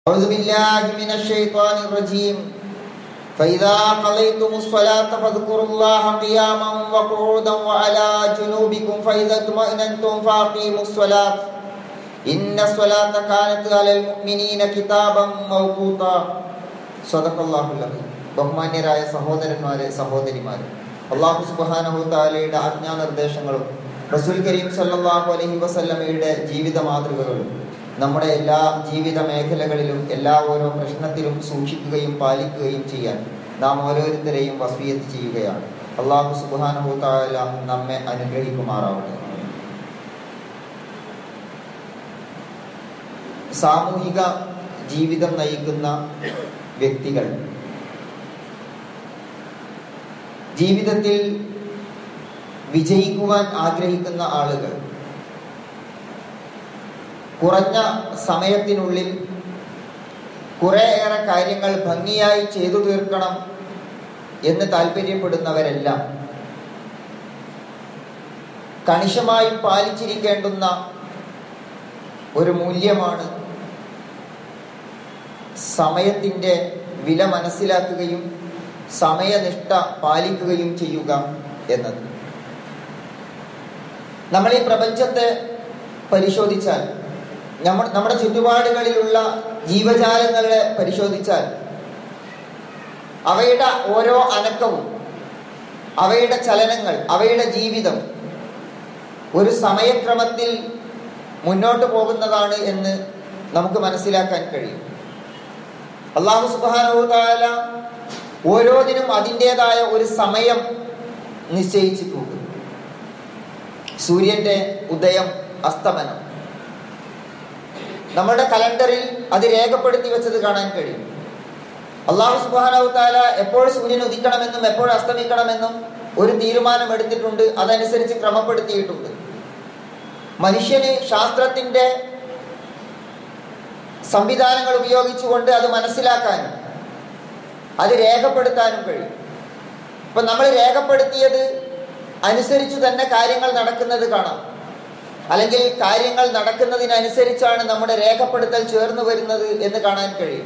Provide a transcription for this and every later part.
أعوذ بالله من الشيطان الرجيم فإذا قضيتم الصلاة فاذكروا الله قياما وقعودا وعلى جنوبكم فإذا اطمئننتم فأقيموا الصلاة إن الصلاة كانت على المؤمنين كتابا موقوتا صدق الله العظيم ബഹുമാന്യരായ സഹോദരന്മാരെ സഹോദരിമാരെ അള്ളാഹു സുബ്ഹാനഹു താലയുടെ ആജ്ഞാനിർദ്ദേശങ്ങളും റസൂൽ കരീം സല്ലല്ലാഹു അലൈഹി വസല്ലമയുടെ ജീവിത മാതൃകകളും നമ്മുടെ എല്ലാ ജീവിത മേഖലകളിലും എല്ലാ ഓരോ പ്രശ്നത്തിലും സൂക്ഷിക്കുകയും പാലിക്കുകയും ചെയ്യാൻ നാം ഓരോരുത്തരെയും വസീയത്ത് ചെയ്യുകയാണ് അള്ളാഹു സുബ്ഹാനഹു താല നമ്മെ അനുഗ്രഹിക്കുമാറാവട്ടെ സാമൂഹിക ജീവിതം നയിക്കുന്ന വ്യക്തികൾ ജീവിതത്തിൽ വിജയിക്കുവാൻ ആഗ്രഹിക്കുന്ന ആളുകൾ കുറഞ്ഞ സമയത്തിനുള്ളിൽ കുറേയേറെ കാര്യങ്ങൾ ഭംഗിയായി ചെയ്തു തീർക്കണം എന്ന് താല്പര്യപ്പെടുന്നവരെല്ലാം കണിശമായും പാലിച്ചിരിക്കേണ്ടുന്ന ഒരു മൂല്യമാണ് സമയത്തിൻ്റെ വില മനസ്സിലാക്കുകയും സമയനിഷ്ഠ പാലിക്കുകയും ചെയ്യുക എന്നത് നമ്മൾ ഈ പ്രപഞ്ചത്തെ പരിശോധിച്ചാൽ നമ്മൾ നമ്മുടെ ചുറ്റുപാടുകളിലുള്ള ജീവജാലങ്ങളെ പരിശോധിച്ചാൽ അവയുടെ ഓരോ അനക്കവും അവയുടെ ചലനങ്ങൾ അവയുടെ ജീവിതം ഒരു സമയക്രമത്തിൽ മുന്നോട്ട് പോകുന്നതാണ് എന്ന് നമുക്ക് മനസ്സിലാക്കാൻ കഴിയും അള്ളാഹു സുബാനുല ഓരോന്നിനും അതിൻ്റെതായ ഒരു സമയം നിശ്ചയിച്ചിട്ടുണ്ട് സൂര്യന്റെ ഉദയം അസ്തമനം നമ്മുടെ കലണ്ടറിൽ അത് രേഖപ്പെടുത്തി വെച്ചത് കാണാൻ കഴിയും അള്ളാഹു സുബാനു താല എപ്പോൾ സൂര്യൻ ഉദിക്കണമെന്നും എപ്പോൾ അസ്തമിക്കണമെന്നും ഒരു തീരുമാനം എടുത്തിട്ടുണ്ട് അതനുസരിച്ച് ക്രമപ്പെടുത്തിയിട്ടുണ്ട് മനുഷ്യന് ശാസ്ത്രത്തിന്റെ സംവിധാനങ്ങൾ ഉപയോഗിച്ചുകൊണ്ട് അത് മനസ്സിലാക്കാനും അത് രേഖപ്പെടുത്താനും കഴിയും ഇപ്പൊ നമ്മൾ രേഖപ്പെടുത്തിയത് അനുസരിച്ചു തന്നെ കാര്യങ്ങൾ നടക്കുന്നത് കാണാം അല്ലെങ്കിൽ കാര്യങ്ങൾ നടക്കുന്നതിനനുസരിച്ചാണ് നമ്മുടെ രേഖപ്പെടുത്തൽ ചേർന്ന് വരുന്നത് എന്ന് കാണാൻ കഴിയും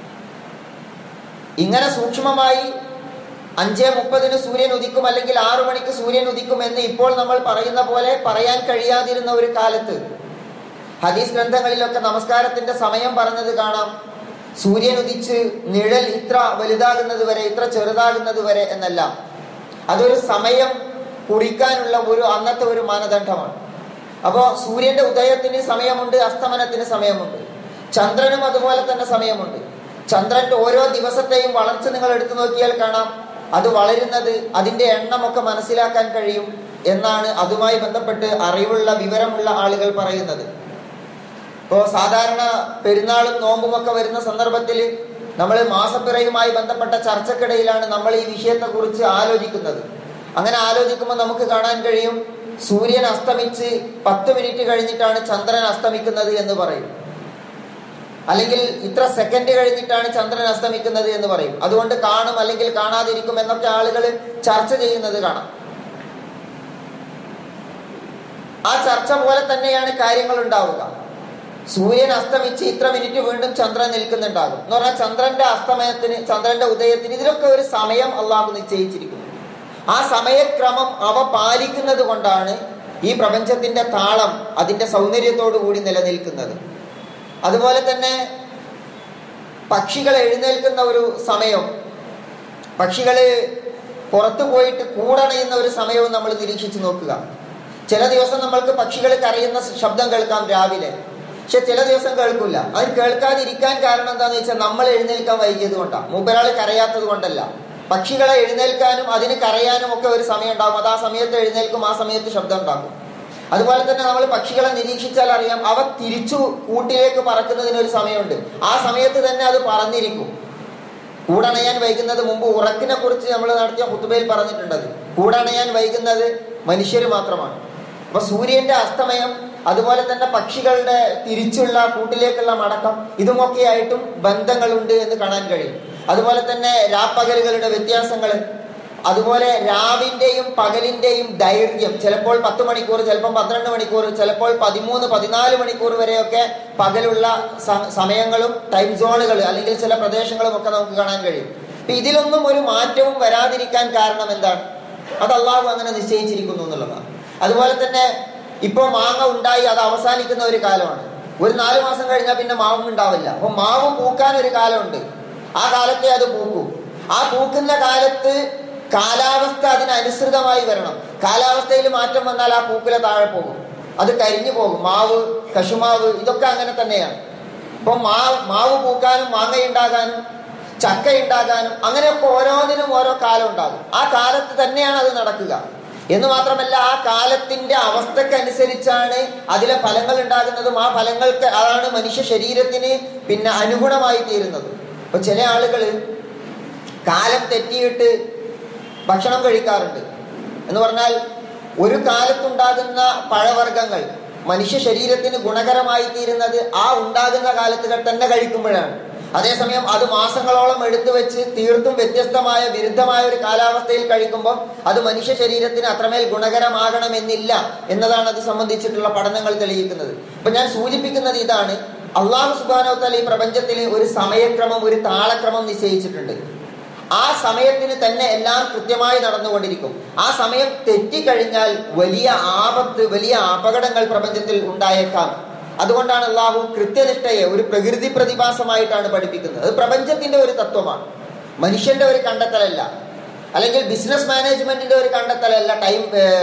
ഇങ്ങനെ സൂക്ഷ്മമായി അഞ്ചേ മുപ്പതിന് സൂര്യൻ ഉദിക്കും അല്ലെങ്കിൽ ആറു മണിക്ക് സൂര്യൻ ഉദിക്കും എന്ന് ഇപ്പോൾ നമ്മൾ പറയുന്ന പോലെ പറയാൻ കഴിയാതിരുന്ന ഒരു കാലത്ത് ഹദീസ് ഗ്രന്ഥങ്ങളിലൊക്കെ നമസ്കാരത്തിന്റെ സമയം പറഞ്ഞത് കാണാം സൂര്യൻ ഉദിച്ച് നിഴൽ ഇത്ര വലുതാകുന്നത് വരെ ഇത്ര ചെറുതാകുന്നത് വരെ എന്നല്ല അതൊരു സമയം കുറിക്കാനുള്ള ഒരു അന്നത്തെ ഒരു മാനദണ്ഡമാണ് അപ്പോ സൂര്യന്റെ ഉദയത്തിന് സമയമുണ്ട് അസ്തമനത്തിന് സമയമുണ്ട് ചന്ദ്രനും അതുപോലെ തന്നെ സമയമുണ്ട് ചന്ദ്രന്റെ ഓരോ ദിവസത്തെയും വളർച്ച നിങ്ങൾ എടുത്തു നോക്കിയാൽ കാണാം അത് വളരുന്നത് അതിന്റെ എണ്ണമൊക്കെ മനസ്സിലാക്കാൻ കഴിയും എന്നാണ് അതുമായി ബന്ധപ്പെട്ട് അറിവുള്ള വിവരമുള്ള ആളുകൾ പറയുന്നത് ഇപ്പോ സാധാരണ പെരുന്നാളും നോമ്പും ഒക്കെ വരുന്ന സന്ദർഭത്തിൽ നമ്മൾ മാസപ്പിറയുമായി ബന്ധപ്പെട്ട ചർച്ചക്കിടയിലാണ് നമ്മൾ ഈ വിഷയത്തെ കുറിച്ച് ആലോചിക്കുന്നത് അങ്ങനെ ആലോചിക്കുമ്പോൾ നമുക്ക് കാണാൻ കഴിയും സൂര്യൻ അസ്തമിച്ച് പത്ത് മിനിറ്റ് കഴിഞ്ഞിട്ടാണ് ചന്ദ്രൻ അസ്തമിക്കുന്നത് എന്ന് പറയും അല്ലെങ്കിൽ ഇത്ര സെക്കൻഡ് കഴിഞ്ഞിട്ടാണ് ചന്ദ്രൻ അസ്തമിക്കുന്നത് എന്ന് പറയും അതുകൊണ്ട് കാണും അല്ലെങ്കിൽ കാണാതിരിക്കും എന്നൊക്കെ ആളുകൾ ചർച്ച ചെയ്യുന്നത് കാണാം ആ ചർച്ച പോലെ തന്നെയാണ് കാര്യങ്ങൾ ഉണ്ടാവുക സൂര്യൻ അസ്തമിച്ച് ഇത്ര മിനിറ്റ് വീണ്ടും ചന്ദ്രൻ നിൽക്കുന്നുണ്ടാകും എന്ന് പറഞ്ഞാൽ ചന്ദ്രന്റെ അസ്തമയത്തിന് ചന്ദ്രന്റെ ഉദയത്തിന് ഇതിലൊക്കെ ഒരു സമയം അള്ളാഹു നിശ്ചയിച്ചിരിക്കുന്നു ആ സമയക്രമം അവ പാലിക്കുന്നത് കൊണ്ടാണ് ഈ പ്രപഞ്ചത്തിന്റെ താളം അതിന്റെ സൗന്ദര്യത്തോടു കൂടി നിലനിൽക്കുന്നത് അതുപോലെ തന്നെ പക്ഷികൾ എഴുന്നേൽക്കുന്ന ഒരു സമയം പക്ഷികള് പുറത്തു പോയിട്ട് കൂടണയുന്ന ഒരു സമയവും നമ്മൾ നിരീക്ഷിച്ചു നോക്കുക ചില ദിവസം നമ്മൾക്ക് പക്ഷികൾ കരയുന്ന ശബ്ദം കേൾക്കാം രാവിലെ പക്ഷെ ചില ദിവസം കേൾക്കില്ല അത് കേൾക്കാതിരിക്കാൻ കാരണം എന്താണെന്ന് വെച്ചാൽ നമ്മൾ എഴുന്നേൽക്കാൻ വൈകിയത് കൊണ്ടാണ് മൂപ്പരാൾ കരയാത്തത് കൊണ്ടല്ല പക്ഷികളെ എഴുന്നേൽക്കാനും അതിന് കരയാനും ഒക്കെ ഒരു സമയം ഉണ്ടാകും അത് ആ സമയത്ത് എഴുന്നേൽക്കും ആ സമയത്ത് ശബ്ദം ഉണ്ടാക്കും അതുപോലെ തന്നെ നമ്മൾ പക്ഷികളെ നിരീക്ഷിച്ചാൽ അറിയാം അവ തിരിച്ചു കൂട്ടിലേക്ക് പറക്കുന്നതിന് ഒരു സമയമുണ്ട് ആ സമയത്ത് തന്നെ അത് പറന്നിരിക്കും കൂടണയാൻ വൈകുന്നത് മുമ്പ് ഉറക്കിനെ കുറിച്ച് നമ്മൾ നടത്തിയ ഹുത്തുബയിൽ പറഞ്ഞിട്ടുണ്ടത് കൂടണയാൻ വൈകുന്നത് മനുഷ്യർ മാത്രമാണ് അപ്പൊ സൂര്യന്റെ അസ്തമയം അതുപോലെ തന്നെ പക്ഷികളുടെ തിരിച്ചുള്ള കൂട്ടിലേക്കുള്ള മടക്കം ഇതുമൊക്കെയായിട്ടും ബന്ധങ്ങളുണ്ട് എന്ന് കാണാൻ കഴിയും അതുപോലെ തന്നെ രാപ്പകലുകളുടെ വ്യത്യാസങ്ങൾ അതുപോലെ രാവിന്റെയും പകലിന്റെയും ദൈർഘ്യം ചിലപ്പോൾ പത്ത് മണിക്കൂർ ചിലപ്പോൾ പന്ത്രണ്ട് മണിക്കൂർ ചിലപ്പോൾ പതിമൂന്ന് പതിനാല് മണിക്കൂർ വരെയൊക്കെ പകലുള്ള സ- സമയങ്ങളും ടൈം സോണുകൾ അല്ലെങ്കിൽ ചില പ്രദേശങ്ങളും ഒക്കെ നമുക്ക് കാണാൻ കഴിയും അപ്പൊ ഇതിലൊന്നും ഒരു മാറ്റവും വരാതിരിക്കാൻ കാരണം എന്താണ് അത് അള്ളാഹു അങ്ങനെ നിശ്ചയിച്ചിരിക്കുന്നു എന്നുള്ളതാണ് അതുപോലെ തന്നെ ഇപ്പൊ മാങ്ങ ഉണ്ടായി അത് അവസാനിക്കുന്ന ഒരു കാലമാണ് ഒരു നാല് മാസം കഴിഞ്ഞാൽ പിന്നെ മാവും ഉണ്ടാവില്ല അപ്പൊ മാവ് പൂക്കാൻ ഒരു കാലമുണ്ട് ആ കാലത്തെ അത് പൂക്കും ആ പൂക്കുന്ന കാലത്ത് കാലാവസ്ഥ അതിനനുസൃതമായി വരണം കാലാവസ്ഥയിൽ മാറ്റം വന്നാൽ ആ പൂക്കുല താഴെ പോകും അത് കരിഞ്ഞു പോകും മാവ് കശുമാവ് ഇതൊക്കെ അങ്ങനെ തന്നെയാണ് ഇപ്പൊ മാവ് മാവ് പൂക്കാനും മാങ്ങയുണ്ടാകാനും ചക്ക ഉണ്ടാകാനും അങ്ങനെയൊക്കെ ഓരോന്നിനും ഓരോ കാലം ഉണ്ടാകും ആ കാലത്ത് തന്നെയാണ് അത് നടക്കുക എന്ന് മാത്രമല്ല ആ കാലത്തിന്റെ അവസ്ഥക്കനുസരിച്ചാണ് അതിലെ ഫലങ്ങൾ ഉണ്ടാകുന്നതും ആ ഫലങ്ങൾക്ക് അതാണ് മനുഷ്യ ശരീരത്തിന് പിന്നെ അനുഗുണമായി തീരുന്നത് ഇപ്പൊ ചില ആളുകള് കാലം തെറ്റിയിട്ട് ഭക്ഷണം കഴിക്കാറുണ്ട് എന്ന് പറഞ്ഞാൽ ഒരു കാലത്തുണ്ടാകുന്ന പഴവർഗ്ഗങ്ങൾ മനുഷ്യ ശരീരത്തിന് ഗുണകരമായി തീരുന്നത് ആ ഉണ്ടാകുന്ന കാലത്തുകൾ തന്നെ കഴിക്കുമ്പോഴാണ് അതേസമയം അത് മാസങ്ങളോളം എടുത്തു വെച്ച് തീർത്തും വ്യത്യസ്തമായ വിരുദ്ധമായ ഒരു കാലാവസ്ഥയിൽ കഴിക്കുമ്പോൾ അത് മനുഷ്യ ശരീരത്തിന് അത്രമേൽ ഗുണകരമാകണമെന്നില്ല എന്നതാണ് അത് സംബന്ധിച്ചിട്ടുള്ള പഠനങ്ങൾ തെളിയിക്കുന്നത് അപ്പൊ ഞാൻ സൂചിപ്പിക്കുന്നത് ഇതാണ് അള്ളാഹു സുബാനോത്തല ഈ പ്രപഞ്ചത്തിൽ ഒരു സമയക്രമം ഒരു താളക്രമം നിശ്ചയിച്ചിട്ടുണ്ട് ആ സമയത്തിന് തന്നെ എല്ലാം കൃത്യമായി നടന്നുകൊണ്ടിരിക്കും ആ സമയം തെറ്റിക്കഴിഞ്ഞാൽ വലിയ ആപത്ത് വലിയ അപകടങ്ങൾ പ്രപഞ്ചത്തിൽ ഉണ്ടായേക്കാം അതുകൊണ്ടാണ് അള്ളാഹു കൃത്യനിഷ്ഠയെ ഒരു പ്രകൃതി പ്രതിഭാസമായിട്ടാണ് പഠിപ്പിക്കുന്നത് അത് പ്രപഞ്ചത്തിന്റെ ഒരു തത്വമാണ് മനുഷ്യന്റെ ഒരു കണ്ടെത്തലല്ല അല്ലെങ്കിൽ ബിസിനസ് മാനേജ്മെന്റിന്റെ ഒരു കണ്ടെത്തലല്ല ടൈം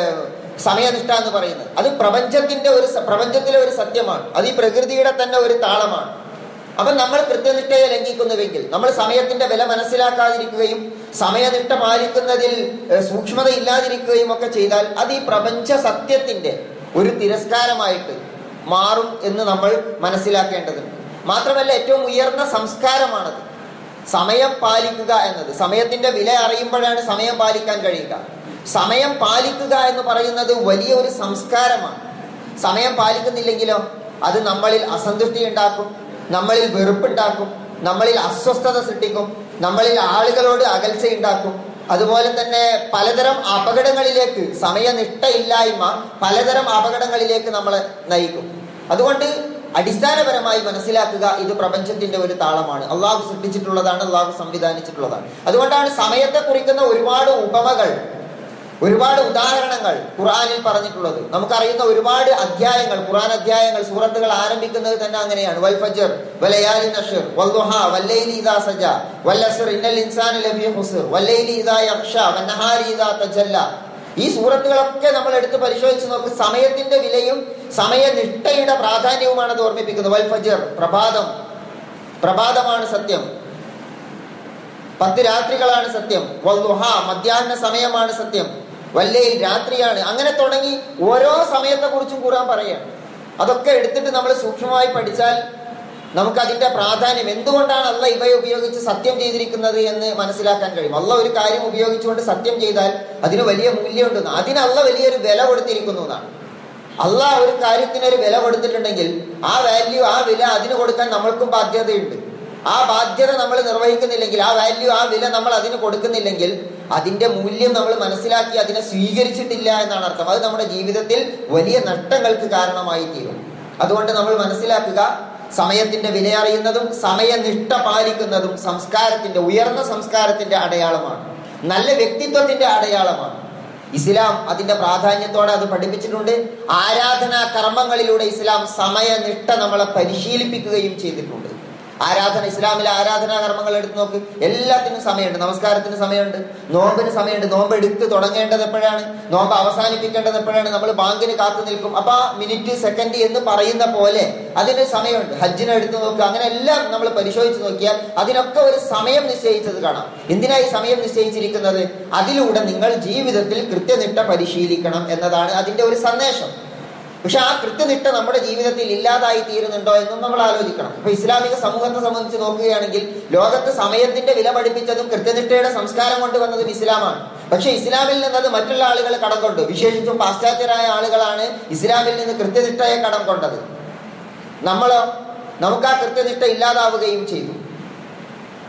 സമയനിഷ്ഠ എന്ന് പറയുന്നത് അത് പ്രപഞ്ചത്തിന്റെ ഒരു സ- പ്രപഞ്ചത്തിലെ ഒരു സത്യമാണ് അത് ഈ പ്രകൃതിയുടെ തന്നെ ഒരു താളമാണ് അപ്പൊ നമ്മൾ കൃത്യനിഷ്ഠയെ ലംഘിക്കുന്നുവെങ്കിൽ നമ്മൾ സമയത്തിന്റെ വില മനസ്സിലാക്കാതിരിക്കുകയും സമയനിഷ്ഠ പാലിക്കുന്നതിൽ ഏഹ്, സൂക്ഷ്മത ഇല്ലാതിരിക്കുകയും ഒക്കെ ചെയ്താൽ അത് ഈ പ്രപഞ്ച സത്യത്തിന്റെ ഒരു തിരസ്കാരമായിട്ട് മാറും എന്ന് നമ്മൾ മനസ്സിലാക്കേണ്ടതുണ്ട് മാത്രമല്ല ഏറ്റവും ഉയർന്ന സംസ്കാരമാണത് സമയം പാലിക്കുക എന്നത് സമയത്തിന്റെ വില അറിയുമ്പോഴാണ് സമയം പാലിക്കാൻ കഴിയുക സമയം പാലിക്കുക എന്ന് പറയുന്നത് വലിയ ഒരു സംസ്കാരമാണ് സമയം പാലിക്കുന്നില്ലെങ്കിലോ അത് നമ്മളിൽ അസന്തുഷ്ടി ഉണ്ടാക്കും നമ്മളിൽ വെറുപ്പുണ്ടാക്കും നമ്മളിൽ അസ്വസ്ഥത സൃഷ്ടിക്കും നമ്മളിൽ ആളുകളോട് അകൽച്ച ഉണ്ടാക്കും അതുപോലെ തന്നെ പലതരം അപകടങ്ങളിലേക്ക് സമയനിഷ്ഠയില്ലായ്മ പലതരം അപകടങ്ങളിലേക്ക് നമ്മളെ നയിക്കും അതുകൊണ്ട് അടിസ്ഥാനപരമായി മനസ്സിലാക്കുക ഇത് പ്രപഞ്ചത്തിന്റെ ഒരു താളമാണ് അള്ളാഹു സൃഷ്ടിച്ചിട്ടുള്ളതാണ് അള്ളാഹു സംവിധാനിച്ചിട്ടുള്ളതാണ് അതുകൊണ്ടാണ് സമയത്തെ കുറിക്കുന്ന ഒരുപാട് ഉപമകൾ ഒരുപാട് ഉദാഹരണങ്ങൾ ഖുറാനിൽ പറഞ്ഞിട്ടുള്ളത് നമുക്കറിയുന്ന ഒരുപാട് അധ്യായങ്ങൾ ഖുറാൻ അധ്യായങ്ങൾ സൂറത്തുകൾ ആരംഭിക്കുന്നത് തന്നെ അങ്ങനെയാണ് വൽ ഫജർ വലയാലി നഷർ വൽദുഹ വല്ലൈലി ഇദാ സജ വല്ലസ്ർ ഇന്നൽ ഇൻസാന ലഫീ ഖുസ്ർ വല്ലൈലി ഇദാ യഖ്ഷ വന്നഹാരി ഇദാ തജല്ല ഈ സൂറത്തുകളൊക്കെ നമ്മൾ എടുത്ത് പരിശോധിച്ച് നോക്ക് സമയത്തിന്റെ വിലയും സമയനിഷ്ഠയുടെ പ്രാധാന്യവുമാണ് അത് ഓർമ്മിപ്പിക്കുന്നത് വൽ ഫജർ പ്രഭാതം പ്രഭാതമാണ് സത്യം പത്ത് രാത്രികളാണ് സത്യം വൽദുഹ മധ്യാഹ്ന സമയമാണ് സത്യം വല്ലയിൽ രാത്രിയാണ് അങ്ങനെ തുടങ്ങി ഓരോ സമയത്തെ കുറിച്ചും ഖുർആൻ പറയാണ് അതൊക്കെ എടുത്തിട്ട് നമ്മൾ സൂക്ഷ്മമായി പഠിച്ചാൽ നമുക്ക് അതിന്റെ പ്രാധാന്യം എന്തുകൊണ്ടാണ് അല്ല ഇവയെ ഉപയോഗിച്ച് സത്യം ചെയ്തിരിക്കുന്നത് എന്ന് മനസ്സിലാക്കാൻ കഴിയും അല്ല ഒരു കാര്യം ഉപയോഗിച്ചുകൊണ്ട് സത്യം ചെയ്താൽ അതിന് വലിയ മൂല്യമുണ്ടെന്ന് അതിന് അല്ല വലിയൊരു വില കൊടുത്തിരിക്കുന്നു എന്നാണ് അല്ല ഒരു കാര്യത്തിന് ഒരു വില കൊടുത്തിട്ടുണ്ടെങ്കിൽ ആ വാല്യൂ ആ വില അതിന് കൊടുക്കാൻ നമ്മൾക്കും ബാധ്യതയുണ്ട് ആ ബാധ്യത നമ്മൾ നിർവഹിക്കുന്നില്ലെങ്കിൽ ആ വാല്യൂ ആ വില നമ്മൾ അതിന് കൊടുക്കുന്നില്ലെങ്കിൽ അതിന്റെ മൂല്യം നമ്മൾ മനസ്സിലാക്കി അതിനെ സ്വീകരിച്ചിട്ടില്ല എന്നാണ് അർത്ഥം അത് നമ്മുടെ ജീവിതത്തിൽ വലിയ നഷ്ടങ്ങൾക്ക് കാരണമായി തീരും അതുകൊണ്ട് നമ്മൾ മനസ്സിലാക്കുക സമയത്തിന്റെ വില അറിയുന്നതും സമയനിഷ്ഠ പാലിക്കുന്നതും സംസ്കാരത്തിന്റെ ഉയർന്ന സംസ്കാരത്തിന്റെ അടയാളമാണ് നല്ല വ്യക്തിത്വത്തിന്റെ അടയാളമാണ് ഇസ്ലാം അതിന്റെ പ്രാധാന്യത്തോടെ അത് പഠിപ്പിച്ചിട്ടുണ്ട് ആരാധനാ കർമ്മങ്ങളിലൂടെ ഇസ്ലാം സമയനിഷ്ഠ നമ്മളെ പരിശീലിപ്പിക്കുകയും ചെയ്തിട്ടുണ്ട് ആരാധന ഇസ്ലാമിലെ ആരാധനാ കർമ്മങ്ങൾ എടുത്ത് നോക്ക് എല്ലാത്തിനും സമയമുണ്ട് നമസ്കാരത്തിന് സമയമുണ്ട് നോമ്പിന് സമയമുണ്ട് നോമ്പ് എടുത്ത് തുടങ്ങേണ്ടത് എപ്പോഴാണ് നോമ്പ് അവസാനിപ്പിക്കേണ്ടത് എപ്പോഴാണ് നമ്മൾ ബാങ്കിന് കാത്തു നിൽക്കും അപ്പൊ ആ മിനിറ്റ് സെക്കൻഡ് എന്ന് പറയുന്ന പോലെ അതിന് സമയമുണ്ട് ഹജ്ജിനെ എടുത്ത് നോക്കുക അങ്ങനെ എല്ലാം നമ്മൾ പരിശോധിച്ച് നോക്കിയാൽ അതിനൊക്കെ ഒരു സമയം നിശ്ചയിച്ചത് കാണാം എന്തിനായി സമയം നിശ്ചയിച്ചിരിക്കുന്നത് അതിലൂടെ നിങ്ങൾ ജീവിതത്തിൽ കൃത്യനിഷ്ഠ പരിശീലിക്കണം എന്നതാണ് അതിന്റെ ഒരു സന്ദേശം പക്ഷെ ആ കൃത്യനിഷ്ഠ നമ്മുടെ ജീവിതത്തിൽ ഇല്ലാതായി തീരുന്നുണ്ടോ എന്നും നമ്മൾ ആലോചിക്കണം ഇപ്പൊ ഇസ്ലാമിക സമൂഹത്തെ സംബന്ധിച്ച് നോക്കുകയാണെങ്കിൽ ലോകത്ത് സമയത്തിന്റെ വില പഠിപ്പിച്ചതും കൃത്യനിഷ്ഠയുടെ സംസ്കാരം കൊണ്ടുവന്നതും ഇസ്ലാമാണ് പക്ഷെ ഇസ്ലാമിൽ നിന്നത് മറ്റുള്ള ആളുകൾ കടം കൊണ്ടു വിശേഷിച്ചും പാശ്ചാത്യരായ ആളുകളാണ് ഇസ്ലാമിൽ നിന്ന് കൃത്യനിഷ്ഠയെ കടം കൊണ്ടത് നമ്മളോ നമുക്ക് ആ കൃത്യനിഷ്ഠ ഇല്ലാതാവുകയും ചെയ്തു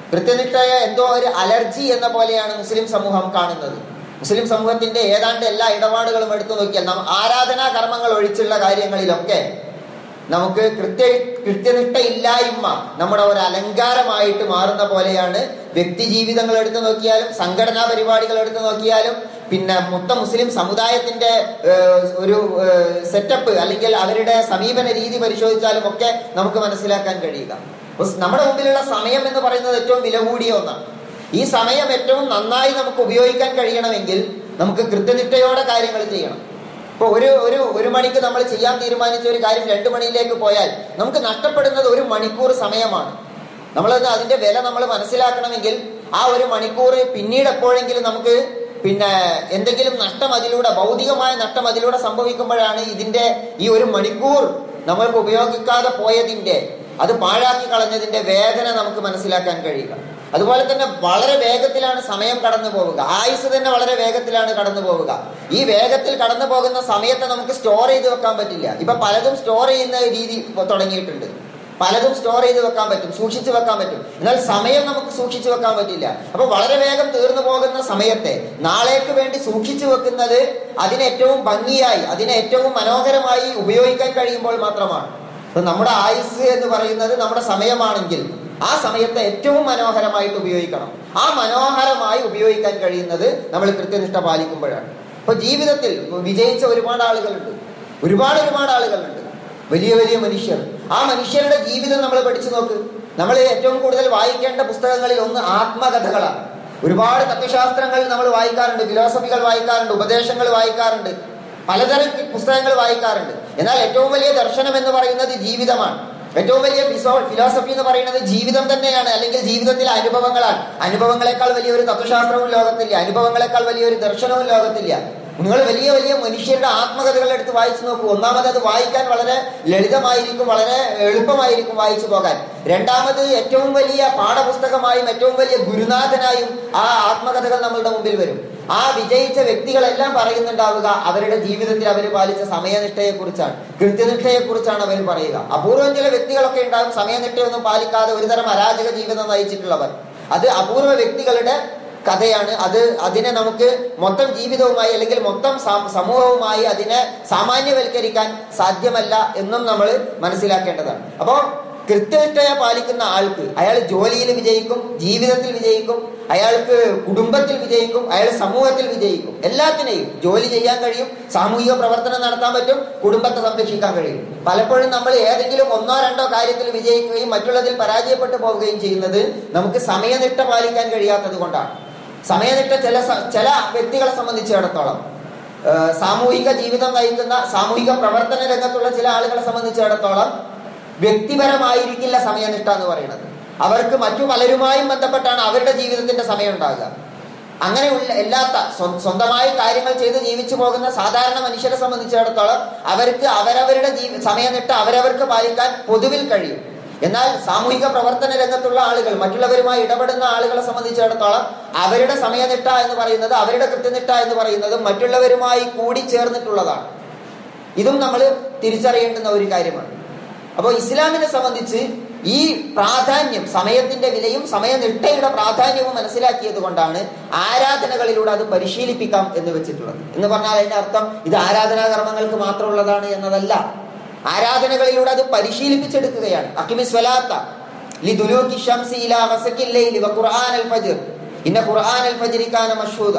കൃത്യനിഷ്ഠയെ എന്തോ ഒരു അലർജി എന്ന പോലെയാണ് മുസ്ലിം സമൂഹം കാണുന്നത് മുസ്ലിം സമൂഹത്തിന്റെ ഏതാണ്ട് എല്ലാ ഇടപാടുകളും എടുത്തു നോക്കിയാൽ നാം ആരാധനാ കർമ്മങ്ങൾ ഒഴിച്ചുള്ള കാര്യങ്ങളിലൊക്കെ നമുക്ക് കൃത്യ കൃത്യനിഷ്ഠ ഇല്ലായ്മ നമ്മുടെ ഒരു അലങ്കാരമായിട്ട് മാറുന്ന പോലെയാണ് വ്യക്തി ജീവിതങ്ങൾ എടുത്തു നോക്കിയാലും സംഘടനാ പരിപാടികൾ എടുത്തു നോക്കിയാലും പിന്നെ മൊത്തം മുസ്ലിം സമുദായത്തിന്റെ ഏഹ്, ഒരു സെറ്റപ്പ് അല്ലെങ്കിൽ അവരുടെ സമീപന രീതി പരിശോധിച്ചാലും ഒക്കെ നമുക്ക് മനസ്സിലാക്കാൻ കഴിയുക അപ്പൊ നമ്മുടെ മുമ്പിലുള്ള സമയം എന്ന് പറയുന്നത് ഏറ്റവും വില കൂടിയ ഒന്നാണ് ഈ സമയം ഏറ്റവും നന്നായി നമുക്ക് ഉപയോഗിക്കാൻ കഴിയണമെങ്കിൽ നമുക്ക് കൃത്യനിഷ്ഠയോടെ കാര്യങ്ങൾ ചെയ്യണം ഇപ്പൊ ഒരു ഒരു ഒരു മണിക്ക് നമ്മൾ ചെയ്യാൻ തീരുമാനിച്ച ഒരു കാര്യം രണ്ടു മണിയിലേക്ക് പോയാൽ നമുക്ക് നഷ്ടപ്പെടുന്നത് ഒരു മണിക്കൂർ സമയമാണ് നമ്മളത് അതിന്റെ വില നമ്മൾ മനസ്സിലാക്കണമെങ്കിൽ ആ ഒരു മണിക്കൂർ പിന്നീട് എപ്പോഴെങ്കിലും നമുക്ക് പിന്നെ എന്തെങ്കിലും നഷ്ടം അതിലൂടെ ഭൗതികമായ നഷ്ടം അതിലൂടെ സംഭവിക്കുമ്പോഴാണ് ഇതിന്റെ ഈ ഒരു മണിക്കൂർ നമ്മൾക്ക് ഉപയോഗിക്കാതെ പോയതിന്റെ അത് പാഴാക്കി കളഞ്ഞതിന്റെ വേദന നമുക്ക് മനസ്സിലാക്കാൻ കഴിയുക അതുപോലെ തന്നെ വളരെ വേഗത്തിലാണ് സമയം കടന്നു പോവുക ആയുസ് തന്നെ വളരെ വേഗത്തിലാണ് കടന്നു പോവുക ഈ വേഗത്തിൽ കടന്നു പോകുന്ന സമയത്തെ നമുക്ക് സ്റ്റോർ ചെയ്ത് വെക്കാൻ പറ്റില്ല ഇപ്പൊ പലതും സ്റ്റോർ ചെയ്യുന്ന രീതി തുടങ്ങിയിട്ടുണ്ട് പലതും സ്റ്റോർ ചെയ്ത് വെക്കാൻ പറ്റും സൂക്ഷിച്ചു വെക്കാൻ പറ്റും എന്നാൽ സമയം നമുക്ക് സൂക്ഷിച്ചു വെക്കാൻ പറ്റില്ല അപ്പൊ വളരെ വേഗം തീർന്നു പോകുന്ന സമയത്തെ നാളേക്ക് വേണ്ടി സൂക്ഷിച്ചു വെക്കുന്നത് അതിന് ഏറ്റവും ഭംഗിയായി അതിനെ ഏറ്റവും മനോഹരമായി ഉപയോഗിക്കാൻ കഴിയുമ്പോൾ മാത്രമാണ് അപ്പൊ നമ്മുടെ ആയുസ് എന്ന് പറയുന്നത് നമ്മുടെ സമയമാണെങ്കിൽ ആ സമയത്തെ ഏറ്റവും മനോഹരമായിട്ട് ഉപയോഗിക്കണം ആ മനോഹരമായി ഉപയോഗിക്കാൻ കഴിയുന്നത് നമ്മൾ കൃത്യനിഷ്ഠ പാലിക്കുമ്പോഴാണ് അപ്പൊ ജീവിതത്തിൽ വിജയിച്ച ഒരുപാട് ആളുകളുണ്ട് ഒരുപാട് ഒരുപാട് ആളുകളുണ്ട് വലിയ വലിയ മനുഷ്യർ ആ മനുഷ്യരുടെ ജീവിതം നമ്മൾ പഠിച്ചു നോക്ക് നമ്മൾ ഏറ്റവും കൂടുതൽ വായിക്കേണ്ട പുസ്തകങ്ങളിൽ ഒന്ന് ആത്മകഥകളാണ് ഒരുപാട് തത്വശാസ്ത്രങ്ങൾ നമ്മൾ വായിക്കാറുണ്ട് ഫിലോസഫികൾ വായിക്കാറുണ്ട് ഉപദേശങ്ങൾ വായിക്കാറുണ്ട് പലതരം പുസ്തകങ്ങൾ വായിക്കാറുണ്ട് എന്നാൽ ഏറ്റവും വലിയ ദർശനം എന്ന് പറയുന്നത് ജീവിതമാണ് ഏറ്റവും വലിയ ഫിസോ ഫിലോസഫി എന്ന് പറയുന്നത് ജീവിതം തന്നെയാണ് അല്ലെങ്കിൽ ജീവിതത്തിലെ അനുഭവങ്ങളാണ് അനുഭവങ്ങളെക്കാൾ വലിയൊരു തത്വശാസ്ത്രവും ലോകത്തില്ല അനുഭവങ്ങളെക്കാൾ വലിയൊരു ദർശനവും ലോകത്തില്ല നിങ്ങൾ വലിയ വലിയ മനുഷ്യരുടെ ആത്മകഥകൾ എടുത്ത് വായിച്ചു നോക്കൂ ഒന്നാമത് അത് വായിക്കാൻ വളരെ ലളിതമായിരിക്കും വളരെ എളുപ്പമായിരിക്കും വായിച്ചു പോകാൻ രണ്ടാമത് ഏറ്റവും വലിയ പാഠപുസ്തകമായും ഏറ്റവും വലിയ ഗുരുനാഥനായും ആ ആത്മകഥകൾ നമ്മളുടെ മുമ്പിൽ വരും ആ വിജയിച്ച വ്യക്തികളെല്ലാം പറയുന്നുണ്ടാവുക അവരുടെ ജീവിതത്തിൽ അവർ പാലിച്ച സമയനിഷ്ഠയെ കുറിച്ചാണ് കൃത്യനിഷ്ഠയെ കുറിച്ചാണ് അവർ പറയുക അപൂർവം ചില വ്യക്തികളൊക്കെ ഉണ്ടാവും സമയനിഷ്ഠയൊന്നും പാലിക്കാതെ ഒരുതരം അരാജക ജീവിതം നയിച്ചിട്ടുള്ളവർ അത് അപൂർവ വ്യക്തികളുടെ കഥയാണ് അത് അതിനെ നമുക്ക് മൊത്തം ജീവിതവുമായി അല്ലെങ്കിൽ മൊത്തം സ- സമൂഹവുമായി അതിനെ സാമാന്യവൽക്കരിക്കാൻ സാധ്യമല്ല എന്നും നമ്മൾ മനസ്സിലാക്കേണ്ടതാണ് അപ്പോൾ കൃത്യനിഷ്ഠയെ പാലിക്കുന്ന ആൾക്ക് അയാൾ ജോലിയിൽ വിജയിക്കും ജീവിതത്തിൽ വിജയിക്കും അയാൾക്ക് കുടുംബത്തിൽ വിജയിക്കും അയാൾ സമൂഹത്തിൽ വിജയിക്കും എല്ലാത്തിനെയും ജോലി ചെയ്യാൻ കഴിയും സാമൂഹിക പ്രവർത്തനം നടത്താൻ പറ്റും കുടുംബത്തെ സംരക്ഷിക്കാൻ കഴിയും പലപ്പോഴും നമ്മൾ ഏതെങ്കിലും ഒന്നോ രണ്ടോ കാര്യത്തിൽ വിജയിക്കുകയും മറ്റുള്ളതിൽ പരാജയപ്പെട്ടു പോവുകയും ചെയ്യുന്നത് നമുക്ക് സമയനിഷ്ഠ പാലിക്കാൻ കഴിയാത്തത് കൊണ്ടാണ് സമയനിഷ്ഠ ചില സ- ചില വ്യക്തികളെ സംബന്ധിച്ചിടത്തോളം ഏഹ് സാമൂഹിക ജീവിതം നയിക്കുന്ന സാമൂഹിക പ്രവർത്തന രംഗത്തുള്ള ചില ആളുകളെ സംബന്ധിച്ചിടത്തോളം വ്യക്തിപരമായിരിക്കില്ല സമയനിഷ്ഠ എന്ന് പറയുന്നത് അവർക്ക് മറ്റു പലരുമായും ബന്ധപ്പെട്ടാണ് അവരുടെ ജീവിതത്തിന്റെ സമയം ഉണ്ടാകുക അങ്ങനെയുള്ള എല്ലാത്ത സ്വ- സ്വന്തമായി കാര്യങ്ങൾ ചെയ്ത് ജീവിച്ചു പോകുന്ന സാധാരണ മനുഷ്യരെ സംബന്ധിച്ചിടത്തോളം അവർക്ക് അവരവരുടെ ജീവി സമയനിഷ്ഠ അവരവർക്ക് പാലിക്കാൻ പൊതുവിൽ കഴിയും എന്നാൽ സാമൂഹിക പ്രവർത്തന രംഗത്തുള്ള ആളുകൾ മറ്റുള്ളവരുമായി ഇടപെടുന്ന ആളുകളെ സംബന്ധിച്ചിടത്തോളം അവരുടെ സമയനിഷ്ഠ എന്ന് പറയുന്നത് അവരുടെ കൃത്യനിഷ്ഠ എന്ന് പറയുന്നത് മറ്റുള്ളവരുമായി കൂടി ചേർന്നിട്ടുള്ളതാണ് ഇതും നമ്മൾ തിരിച്ചറിയേണ്ടുന്ന ഒരു കാര്യമാണ് അപ്പോൾ ഇസ്ലാമിനെ സംബന്ധിച്ച് ഈ പ്രാധാന്യം സമയത്തിന്റെ വിലയും സമയനിഷ്ഠയുടെ പ്രാധാന്യവും മനസ്സിലാക്കിയത് കൊണ്ടാണ് ആരാധനകളിലൂടെ അത് പരിശീലിപ്പിക്കാം എന്ന് വെച്ചിട്ടുള്ളത് എന്ന് പറഞ്ഞാൽ അതിന്റെ അർത്ഥം ഇത് ആരാധനാ കർമ്മങ്ങൾക്ക് മാത്രമുള്ളതാണ് എന്നതല്ല ആരാധനകളിലൂടെ അത് പരിശീലിപ്പിച്ചെടുക്കുകയാണ് അക്കിമി സ്വലാത്ത ലിദുലൂക്കി ശംസി ഇലാ ഗസക്കിൽ ലൈലി വ ഖുർആനൽ ഫജ്ർ ഇന്ന ഖുർആനൽ ഫജ്രി കാന മഷ്ഹൂദ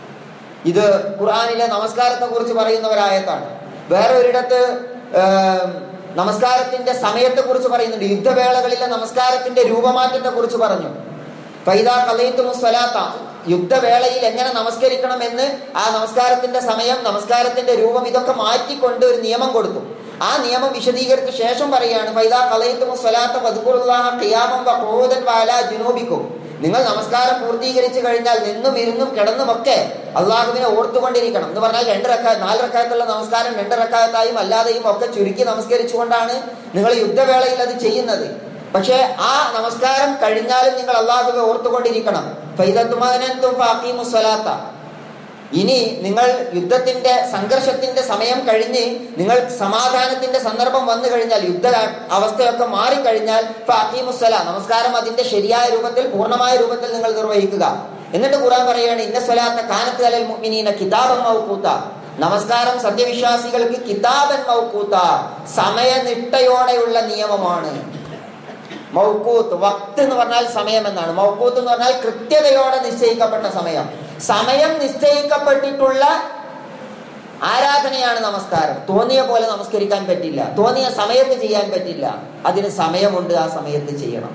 ഇത് ഖുർആനിലെ നമസ്കാരത്തെ കുറിച്ച് പറയുന്ന ഒരായത്താണ് വേറെ ഒരിടത്ത് ഏം, നമസ്കാരത്തിന്റെ സമയത്തെ കുറിച്ച് പറയുന്നുണ്ട് യുദ്ധവേളകളിലെ നമസ്കാരത്തിന്റെ രൂപമാറ്റത്തെ കുറിച്ച് പറഞ്ഞു ഫൈദാ കളയിത്തുമു സ്വലാത്ത യുദ്ധവേളയിൽ എങ്ങനെ നമസ്കരിക്കണം എന്ന് ആ നമസ്കാരത്തിന്റെ സമയം നമസ്കാരത്തിന്റെ രൂപം ഇതൊക്കെ മാറ്റിക്കൊണ്ട് ഒരു നിയമം കൊടുത്തു ആ നിയമം വിശദീകരിച്ച ശേഷം പറയാണ് ഫൈദാ കളയിത്തുമു സ്വലാത്ത വദ്കുറുല്ലാഹ ഖിയാമം വ ഖുഊദൻ വഅലാ ജുനൂബിക്കും നിങ്ങൾ നമസ്കാരം പൂർത്തീകരിച്ചു കഴിഞ്ഞാൽ നിന്നും ഇരുന്നും കിടന്നുമൊക്കെ അള്ളാഹുവിനെ ഓർത്തുകൊണ്ടിരിക്കണം എന്ന് പറഞ്ഞാൽ രണ്ട് റക്കാ നാല് റക്കായത്തുള്ള നമസ്കാരം രണ്ട് റക്കായത്തായും അല്ലാതെയും ഒക്കെ ചുരുക്കി നമസ്കരിച്ചുകൊണ്ടാണ് നിങ്ങൾ യുദ്ധവേളയിൽ അത് ചെയ്യുന്നത് പക്ഷേ ആ നമസ്കാരം കഴിഞ്ഞാലും നിങ്ങൾ അള്ളാഹുവെ ഓർത്തുകൊണ്ടിരിക്കണം ഫൈദത്തുമാനന്തും ഫാഖീമു സ്വലാത്ത ഇനി നിങ്ങൾ യുദ്ധത്തിന്റെ സംഘർഷത്തിന്റെ സമയം കഴിഞ്ഞ് നിങ്ങൾ സമാധാനത്തിന്റെ സന്ദർഭം വന്നു കഴിഞ്ഞാൽ യുദ്ധ അവസ്ഥയൊക്കെ മാറിക്കഴിഞ്ഞാൽ ഫാത്തിമുസ്സല നമസ്കാരം അതിന്റെ ശരിയായ രൂപത്തിൽ പൂർണ്ണമായ രൂപത്തിൽ നിങ്ങൾ നിർവഹിക്കുക എന്നിട്ട് ഖുറാൻ പറയുകയാണ് ഇന്ന സ്വലാത്ത കാനത്ത് അലൽ മുഅ്മിനീന കിതാബൻ മൗഖൂത്ത നമസ്കാരം സത്യവിശ്വാസികൾക്ക് കിതാബൻ മൗഖൂത്ത സമയനിഷ്ഠയോടെയുള്ള നിയമമാണ് മൗക്കൂത്ത് വക്ത് എന്ന് പറഞ്ഞാൽ സമയം എന്നാണ് മൗക്കൂത്ത് എന്ന് പറഞ്ഞാൽ കൃത്യതയോടെ നിശ്ചയിക്കപ്പെട്ട സമയം സമയം നിശ്ചയിക്കപ്പെട്ടിട്ടുള്ള ആരാധനയാണ് നമസ്കാരം തോന്നിയ പോലെ നമസ്കരിക്കാൻ പറ്റില്ല തോന്നിയ സമയത്ത് ചെയ്യാൻ പറ്റില്ല അതിന് സമയമുണ്ട് ആ സമയത്ത് ചെയ്യണം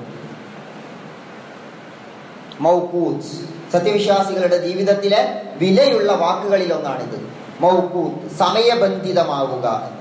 മൗക്കൂത്ത് സത്യവിശ്വാസികളുടെ ജീവിതത്തിലെ വിലയുള്ള വാക്കുകളിൽ ഒന്നാണിത് മൗക്കൂത്ത് സമയബന്ധിതമാവുക എന്നത്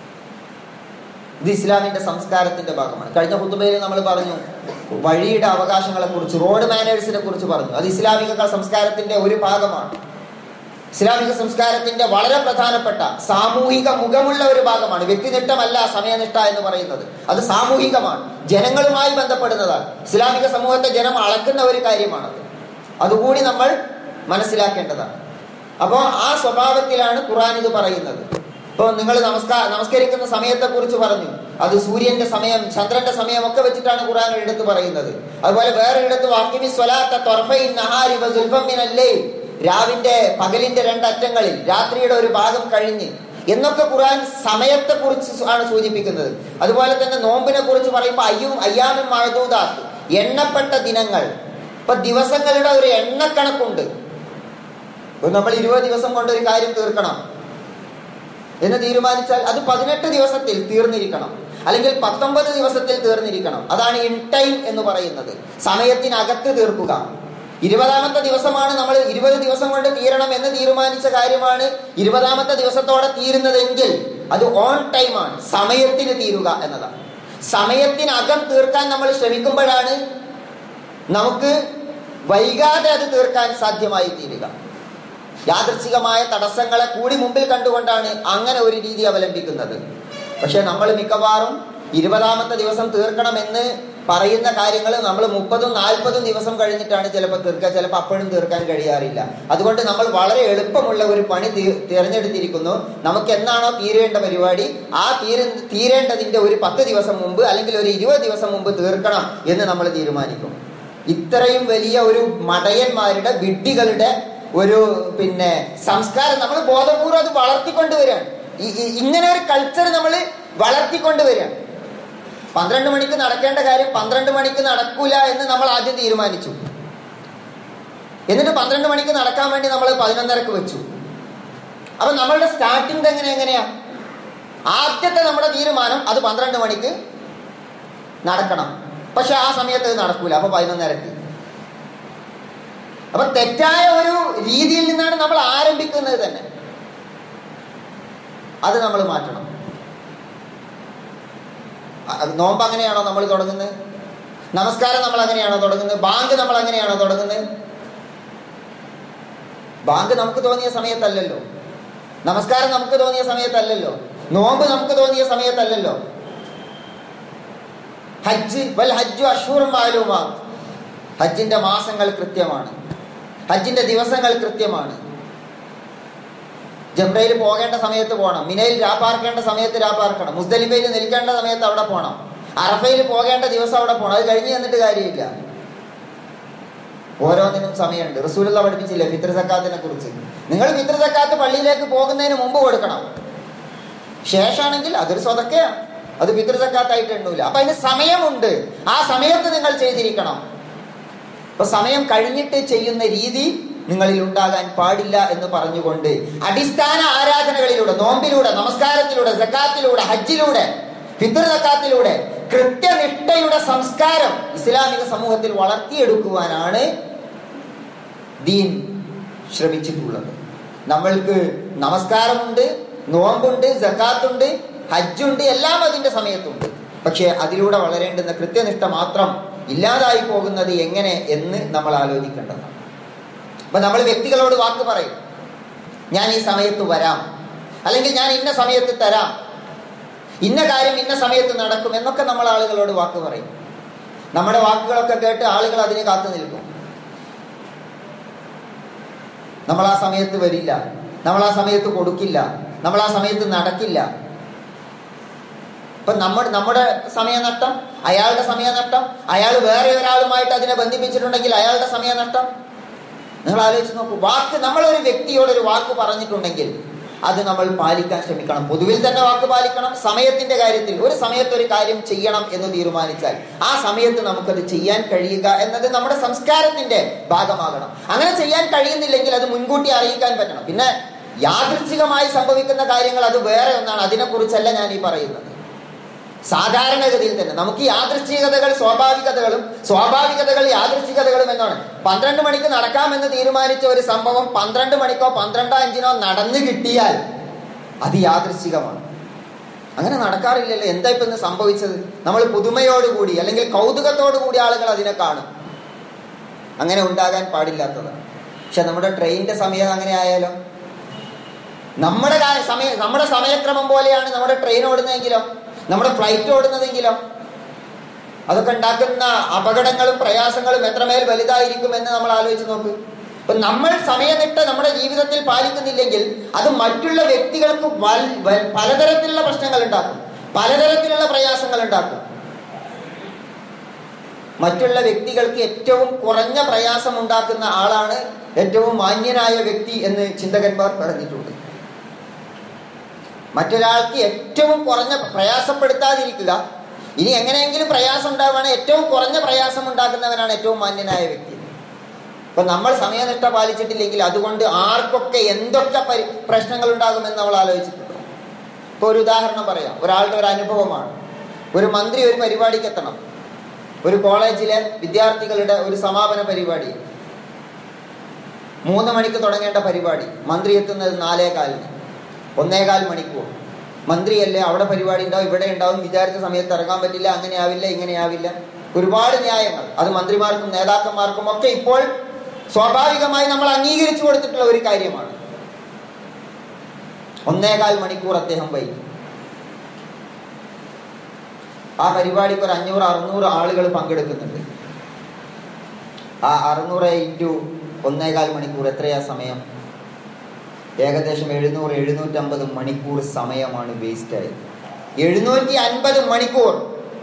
ഇത് ഇസ്ലാമിന്റെ സംസ്കാരത്തിന്റെ ഭാഗമാണ് കഴിഞ്ഞ കുത്തുബയിൽ നമ്മൾ പറഞ്ഞു വഴിയുടെ അവകാശങ്ങളെ കുറിച്ച് റോഡ് മാനേഴ്സിനെ കുറിച്ച് പറഞ്ഞു അത് ഇസ്ലാമിക സംസ്കാരത്തിന്റെ ഒരു ഭാഗമാണ് ഇസ്ലാമിക സംസ്കാരത്തിന്റെ വളരെ പ്രധാനപ്പെട്ട സാമൂഹിക മുഖമുള്ള ഒരു ഭാഗമാണ് വ്യക്തിനിഷ്ഠമല്ല സമയനിഷ്ഠ എന്ന് പറയുന്നത് അത് സാമൂഹികമാണ് ജനങ്ങളുമായി ബന്ധപ്പെടുന്നതാണ് ഇസ്ലാമിക സമൂഹത്തെ ജനം അളക്കുന്ന ഒരു കാര്യമാണത് അതുകൂടി നമ്മൾ മനസ്സിലാക്കേണ്ടതാണ് അപ്പോൾ ആ സ്വഭാവത്തിലാണ് ഖുറാൻ ഇത് പറയുന്നത് ഇപ്പോൾ നിങ്ങൾ നമസ്കാര നമസ്കരിക്കുന്ന സമയത്തെ കുറിച്ച് പറഞ്ഞു അത് സൂര്യന്റെ സമയം ചന്ദ്രന്റെ സമയം ഒക്കെ വെച്ചിട്ടാണ് ഖുറാൻ ഒരിടത്ത് പറയുന്നത് അതുപോലെ വേറൊരിടത്ത് വാക്കിമി സ്വലാത്ത തൊർഫൈൻ നഹാരി വസുൽഫം മിനല്ലേ രാവിന്റെ പകലിന്റെ രണ്ടറ്റങ്ങളിൽ രാത്രിയുടെ ഒരു ഭാഗം കഴിഞ്ഞ് എന്നൊക്കെ ഖുറാൻ സമയത്തെ കുറിച്ച് ആണ് സൂചിപ്പിക്കുന്നത് അതുപോലെ തന്നെ നോമ്പിനെ കുറിച്ച് പറയുമ്പോൾ അയ്യും അയ്യാനും മഴദൂതാത്ത് എണ്ണപ്പെട്ട ദിനങ്ങൾ ഇപ്പൊ ദിവസങ്ങളുടെ ഒരു എണ്ണക്കണക്കുണ്ട് ഇപ്പൊ നമ്മൾ ഇരുപത് ദിവസം കൊണ്ട് ഒരു കാര്യം തീർക്കണം എന്ന് തീരുമാനിച്ചാൽ അത് പതിനെട്ട് ദിവസത്തിൽ തീർന്നിരിക്കണം അല്ലെങ്കിൽ പത്തൊമ്പത് ദിവസത്തിൽ തീർന്നിരിക്കണം അതാണ് ഇൻ ടൈം എന്ന് പറയുന്നത് സമയത്തിനകത്ത് തീർക്കുക ഇരുപതാമത്തെ ദിവസമാണ് നമ്മൾ ഇരുപത് ദിവസം കൊണ്ട് തീരണം എന്ന് തീരുമാനിച്ച കാര്യമാണ് ഇരുപതാമത്തെ ദിവസത്തോടെ തീരുന്നതെങ്കിൽ അത് ഓൺ ടൈമാണ് സമയത്തിന് തീരുക എന്നതാണ് സമയത്തിനകം തീർക്കാൻ നമ്മൾ ശ്രമിക്കുമ്പോഴാണ് നമുക്ക് വൈകാതെ അത് തീർക്കാൻ സാധ്യമായി തീരുക യാദൃച്ഛികമായ തടസ്സങ്ങളെ കൂടി മുമ്പിൽ കണ്ടുകൊണ്ടാണ് അങ്ങനെ ഒരു രീതി അവലംബിക്കുന്നത് പക്ഷെ നമ്മൾ മിക്കവാറും ഇരുപതാമത്തെ ദിവസം തീർക്കണമെന്ന് പറയുന്ന കാര്യങ്ങൾ നമ്മൾ മുപ്പതും നാൽപ്പതും ദിവസം കഴിഞ്ഞിട്ടാണ് ചിലപ്പോൾ തീർക്കുക ചിലപ്പോൾ അപ്പോഴും തീർക്കാൻ കഴിയാറില്ല അതുകൊണ്ട് നമ്മൾ വളരെ എളുപ്പമുള്ള ഒരു പണി തിരഞ്ഞെടുത്തിരിക്കുന്നു നമുക്ക് എന്നാണോ തീരേണ്ട പരിപാടി ആ തീര തീരേണ്ടതിന്റെ ഒരു പത്ത് ദിവസം മുമ്പ് അല്ലെങ്കിൽ ഒരു ഇരുപത് ദിവസം മുമ്പ് തീർക്കണം എന്ന് നമ്മൾ തീരുമാനിക്കും ഇത്രയും വലിയ ഒരു മടയന്മാരുടെ വിഡ്ഢികളുടെ ഒരു പിന്നെ സംസ്കാരം നമ്മൾ ബോധപൂർവ്വം അത് വളർത്തിക്കൊണ്ടുവരികയാണ് ഇങ്ങനെ ഒരു കൾച്ചർ നമ്മൾ വളർത്തിക്കൊണ്ടുവരികയാണ് പന്ത്രണ്ട് മണിക്ക് നടക്കേണ്ട കാര്യം പന്ത്രണ്ട് മണിക്ക് നടക്കൂല എന്ന് നമ്മൾ ആദ്യം തീരുമാനിച്ചു എന്നിട്ട് പന്ത്രണ്ട് മണിക്ക് നടക്കാൻ വേണ്ടി നമ്മൾ പതിനൊന്നരക്ക് വെച്ചു അപ്പൊ നമ്മളുടെ സ്റ്റാർട്ടിങ് എങ്ങനെ എങ്ങനെയാ ആദ്യത്തെ നമ്മുടെ തീരുമാനം അത് പന്ത്രണ്ട് മണിക്ക് നടക്കണം പക്ഷെ ആ സമയത്ത് അത് നടക്കൂല അപ്പൊ പതിനൊന്നരക്ക് അപ്പൊ തെറ്റായ ഒരു രീതിയിൽ നിന്നാണ് നമ്മൾ ആരംഭിക്കുന്നത് തന്നെ അത് നമ്മൾ മാറ്റണം നോമ്പ് അങ്ങനെയാണോ നമ്മൾ തുടങ്ങുന്നത് നമസ്കാരം നമ്മൾ അങ്ങനെയാണോ തുടങ്ങുന്നത് ബാങ്ക് നമ്മൾ അങ്ങനെയാണോ തുടങ്ങുന്നത് ബാങ്ക് നമുക്ക് തോന്നിയ സമയത്തല്ലല്ലോ നമസ്കാരം നമുക്ക് തോന്നിയ സമയത്തല്ലല്ലോ നോമ്പ് നമുക്ക് തോന്നിയ സമയത്തല്ലല്ലോ ഹജ്ജ് വൽ ഹജ്ജു അഷൂറും മാലുമാ ഹജ്ജിന്റെ മാസങ്ങൾ കൃത്യമാണ് ഹജ്ജിന്റെ ദിവസങ്ങൾ കൃത്യമാണ് ജംറയിൽ പോകേണ്ട സമയത്ത് പോകണം മിനയിൽ രാപ്പാർക്കേണ്ട സമയത്ത് രാപ്പാർക്കണം മുസ്ദലിഫയിൽ നിൽക്കേണ്ട സമയത്ത് അവിടെ പോകണം അറഫയിൽ പോകേണ്ട ദിവസം അവിടെ പോകണം അത് കഴിഞ്ഞ് എന്നിട്ട് കാര്യമില്ല ഓരോന്നിനും സമയമുണ്ട് റസൂലുള്ള പഠിപ്പിച്ചില്ലേ ഫിത്ര സക്കാത്തിനെ കുറിച്ച് നിങ്ങൾ ഫിത്ര സക്കാത്ത് പള്ളിയിലേക്ക് പോകുന്നതിന് മുമ്പ് കൊടുക്കണം ശേഷമാണെങ്കിൽ അതൊരു സ്വതക്കയാണ് അത് ഫിത്ര സക്കാത്തായിട്ട് എണ്ണൂല അപ്പൊ അതിന് സമയമുണ്ട് ആ സമയത്ത് നിങ്ങൾ ചെയ്തിരിക്കണം അപ്പൊ സമയം കഴിഞ്ഞിട്ട് ചെയ്യുന്ന രീതി നിങ്ങളിൽ ഉണ്ടാകാൻ പാടില്ല എന്ന് പറഞ്ഞുകൊണ്ട് അടിസ്ഥാന ആരാധനകളിലൂടെ നോമ്പിലൂടെ നമസ്കാരത്തിലൂടെ സക്കാത്തിലൂടെ ഹജ്ജിലൂടെ ഫിത്തർ സക്കാത്തിലൂടെ കൃത്യനിഷ്ഠയുടെ സംസ്കാരം ഇസ്ലാമിക സമൂഹത്തിൽ വളർത്തിയെടുക്കുവാനാണ് ദീൻ ശ്രമിച്ചിട്ടുള്ളത് നമ്മൾക്ക് നമസ്കാരമുണ്ട് നോമ്പുണ്ട് സക്കാത്തുണ്ട് ഹജ്ജുണ്ട് എല്ലാം അതിന്റെ സമയത്തുണ്ട് പക്ഷെ അതിലൂടെ വളരേണ്ടുന്ന കൃത്യനിഷ്ഠ മാത്രം ഇല്ലാതായി പോകുന്നത് എങ്ങനെ എന്ന് നമ്മൾ ആലോചിക്കേണ്ടതാണ് അപ്പൊ നമ്മൾ വ്യക്തികളോട് വാക്ക് പറയും ഞാൻ ഈ സമയത്ത് വരാം അല്ലെങ്കിൽ ഞാൻ ഇന്ന സമയത്ത് തരാം ഇന്ന കാര്യം ഇന്ന സമയത്ത് നടക്കും എന്നൊക്കെ നമ്മൾ ആളുകളോട് വാക്ക് പറയും നമ്മുടെ വാക്കുകളൊക്കെ കേട്ട് ആളുകൾ അതിന് കാത്തു നിൽക്കും നമ്മൾ ആ സമയത്ത് വരില്ല നമ്മൾ ആ സമയത്ത് കൊടുക്കില്ല നമ്മൾ ആ സമയത്ത് നടക്കില്ല ഇപ്പൊ നമ്മുടെ നമ്മുടെ സമയനഷ്ടം അയാളുടെ സമയനഷ്ടം അയാൾ വേറെ ഒരാളുമായിട്ട് അതിനെ ബന്ധിപ്പിച്ചിട്ടുണ്ടെങ്കിൽ അയാളുടെ സമയനഷ്ടം നിങ്ങൾ ആലോചിച്ച് നോക്കൂ വാക്ക് നമ്മളൊരു വ്യക്തിയോട് ഒരു വാക്ക് പറഞ്ഞിട്ടുണ്ടെങ്കിൽ അത് നമ്മൾ പാലിക്കാൻ ശ്രമിക്കണം പൊതുവിൽ തന്നെ വാക്ക് പാലിക്കണം സമയത്തിന്റെ കാര്യത്തിൽ ഒരു സമയത്ത് ഒരു കാര്യം ചെയ്യണം എന്ന് തീരുമാനിച്ചാൽ ആ സമയത്ത് നമുക്കത് ചെയ്യാൻ കഴിയുക എന്നത് നമ്മുടെ സംസ്കാരത്തിന്റെ ഭാഗമാകണം അങ്ങനെ ചെയ്യാൻ കഴിയുന്നില്ലെങ്കിൽ അത് മുൻകൂട്ടി അറിയിക്കാൻ പറ്റണം പിന്നെ യാദൃച്ഛികമായി സംഭവിക്കുന്ന കാര്യങ്ങൾ അത് വേറെ ഒന്നാണ് അതിനെക്കുറിച്ചല്ല ഞാൻ ഈ പറയുന്നത് സാധാരണഗതിയിൽ തന്നെ നമുക്ക് യാദൃശ്ചികതകൾ സ്വാഭാവികതകളും സ്വാഭാവികതകൾ യാദൃശ്ചികതകളും എന്നാണ് പന്ത്രണ്ട് മണിക്ക് നടക്കാമെന്ന് തീരുമാനിച്ച ഒരു സംഭവം പന്ത്രണ്ട് മണിക്കോ പന്ത്രണ്ടോ അഞ്ചിനോ നടന്നു കിട്ടിയാൽ അത് യാദൃശ്ചികമാണ് അങ്ങനെ നടക്കാറില്ലല്ലോ എന്താ ഇപ്പൊ ഇന്ന് സംഭവിച്ചത് നമ്മൾ പുതുമയോടുകൂടി അല്ലെങ്കിൽ കൗതുകത്തോടു കൂടി ആളുകൾ അതിനെ കാണും അങ്ങനെ ഉണ്ടാകാൻ പാടില്ലാത്തതാണ് പക്ഷെ നമ്മുടെ ട്രെയിനിന്റെ സമയം അങ്ങനെ ആയാലോ നമ്മുടെ കാ- സമയ നമ്മുടെ സമയക്രമം പോലെയാണ് നമ്മുടെ ട്രെയിൻ ഓടുന്നതെങ്കിലോ നമ്മുടെ ഫ്ലൈറ്റ് ഓടുന്നതെങ്കിലോ അതൊക്കെ ഉണ്ടാക്കുന്ന അപകടങ്ങളും പ്രയാസങ്ങളും എത്രമേൽ വലുതായിരിക്കും എന്ന് നമ്മൾ ആലോചിച്ച് നോക്ക് ഇപ്പൊ നമ്മൾ സമയനിട്ട് നമ്മുടെ ജീവിതത്തിൽ പാലിക്കുന്നില്ലെങ്കിൽ അത് മറ്റുള്ള വ്യക്തികൾക്ക് വൽ- വൽ- പലതരത്തിലുള്ള പ്രശ്നങ്ങൾ ഉണ്ടാക്കും പലതരത്തിലുള്ള പ്രയാസങ്ങൾ ഉണ്ടാക്കും മറ്റുള്ള വ്യക്തികൾക്ക് ഏറ്റവും കുറഞ്ഞ പ്രയാസം ഉണ്ടാക്കുന്ന ആളാണ് ഏറ്റവും മാന്യനായ വ്യക്തി എന്ന് ചിന്തകന്മാർ പറഞ്ഞിട്ടുണ്ട് മറ്റൊരാൾക്ക് ഏറ്റവും കുറഞ്ഞ പ്രയാസപ്പെടുത്താതിരിക്കുക ഇനി എങ്ങനെയെങ്കിലും പ്രയാസം ഉണ്ടാവുകയാണെങ്കിൽ ഏറ്റവും കുറഞ്ഞ പ്രയാസം ഉണ്ടാക്കുന്നവനാണ് ഏറ്റവും മാന്യനായ വ്യക്തി അപ്പൊ നമ്മൾ സമയനിഷ്ഠ പാലിച്ചിട്ടില്ലെങ്കിൽ അതുകൊണ്ട് ആർക്കൊക്കെ എന്തൊക്കെ പരി പ്രശ്നങ്ങൾ ഉണ്ടാകുമെന്ന് നമ്മൾ ആലോചിച്ചിട്ടുണ്ട് ഇപ്പൊ ഒരു ഉദാഹരണം പറയാം ഒരാളുടെ ഒരു അനുഭവമാണ് ഒരു മന്ത്രി ഒരു പരിപാടിക്ക് എത്തണം ഒരു കോളേജിലെ വിദ്യാർത്ഥികളുടെ ഒരു സമാപന പരിപാടി മൂന്ന് മണിക്ക് തുടങ്ങേണ്ട പരിപാടി മന്ത്രി എത്തുന്നത് നാലേ കാലിന് ഒന്നേകാൽ മണിക്കൂർ മന്ത്രിയല്ലേ അവിടെ പരിപാടി ഉണ്ടാവും ഇവിടെ ഉണ്ടാവും വിചാരിച്ച സമയത്ത് ഇറങ്ങാൻ പറ്റില്ല അങ്ങനെ ആവില്ല ഇങ്ങനെ ആവില്ല ഒരുപാട് ന്യായങ്ങൾ അത് മന്ത്രിമാർക്കും നേതാക്കന്മാർക്കും ഒക്കെ ഇപ്പോൾ സ്വാഭാവികമായി നമ്മൾ അംഗീകരിച്ചു കൊടുത്തിട്ടുള്ള ഒരു കാര്യമാണ് ഒന്നേകാൽ മണിക്കൂർ അദ്ദേഹം വൈകി ആ പരിപാടിക്ക് ഒരു അഞ്ഞൂറ് അറുന്നൂറ് ആളുകൾ പങ്കെടുക്കുന്നുണ്ട് ആ അറുന്നൂറ് ഇൻറ്റു ഒന്നേകാൽ മണിക്കൂർ എത്രയാ സമയം ഏകദേശം എഴുന്നൂറ് എഴുന്നൂറ്റമ്പത് മണിക്കൂർ സമയമാണ് വേസ്റ്റ് ആയത് എഴുന്നൂറ്റി അൻപത് മണിക്കൂർ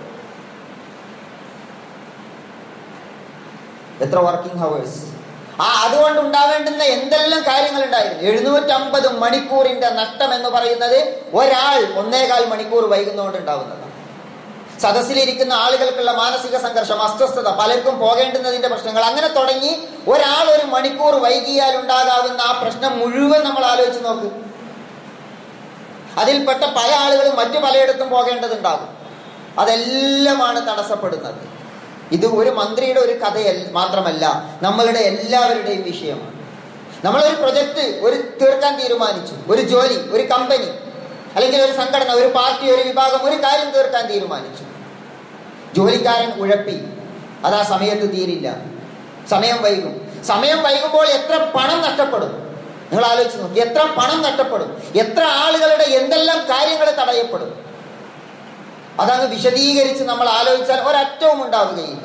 എത്ര വർക്കിംഗ് ഹവേഴ്സ് ആ അതുകൊണ്ട് ഉണ്ടാവേണ്ടുന്ന എന്തെല്ലാം കാര്യങ്ങൾ ഉണ്ടായിരുന്നു എഴുന്നൂറ്റമ്പത് മണിക്കൂറിന്റെ നഷ്ടം എന്ന് പറയുന്നത് ഒരാൾ ഒന്നേകാൽ മണിക്കൂർ വൈകുന്നതുകൊണ്ട് ഉണ്ടാവുന്നതാണ് സദസ്സിലിരിക്കുന്ന ആളുകൾക്കുള്ള മാനസിക സംഘർഷം അസ്വസ്ഥത പലർക്കും പോകേണ്ടുന്നതിന്റെ പ്രശ്നങ്ങൾ അങ്ങനെ തുടങ്ങി ഒരാൾ ഒരു മണിക്കൂർ വൈകിയാൽ ഉണ്ടാകാവുന്ന ആ പ്രശ്നം മുഴുവൻ നമ്മൾ ആലോചിച്ച് നോക്ക് അതിൽപ്പെട്ട പല ആളുകളും മറ്റു പലയിടത്തും പോകേണ്ടതുണ്ടാകും അതെല്ലാമാണ് തടസ്സപ്പെടുന്നത് ഇത് ഒരു മന്ത്രിയുടെ ഒരു കഥയല്ല മാത്രമല്ല നമ്മളുടെ എല്ലാവരുടെയും വിഷയമാണ് നമ്മളൊരു പ്രൊജക്ട് ഒരു തീർക്കാൻ തീരുമാനിച്ചു ഒരു ജോലി ഒരു കമ്പനി അല്ലെങ്കിൽ ഒരു സംഘടന ഒരു പാർട്ടി ഒരു വിഭാഗം ഒരു കാര്യം തീർക്കാൻ തീരുമാനിച്ചു ജോലിക്കാരൻ ഉഴപ്പി അത് ആ സമയത്ത് തീരില്ല സമയം വൈകും സമയം വൈകുമ്പോൾ എത്ര പണം നഷ്ടപ്പെടും നിങ്ങൾ ആലോചിച്ച് നോക്കി എത്ര പണം നഷ്ടപ്പെടും എത്ര ആളുകളുടെ എന്തെല്ലാം കാര്യങ്ങൾ തടയപ്പെടും അതങ്ങ് വിശദീകരിച്ച് നമ്മൾ ആലോചിച്ചാൽ ഒരറ്റവും ഉണ്ടാവുകയില്ല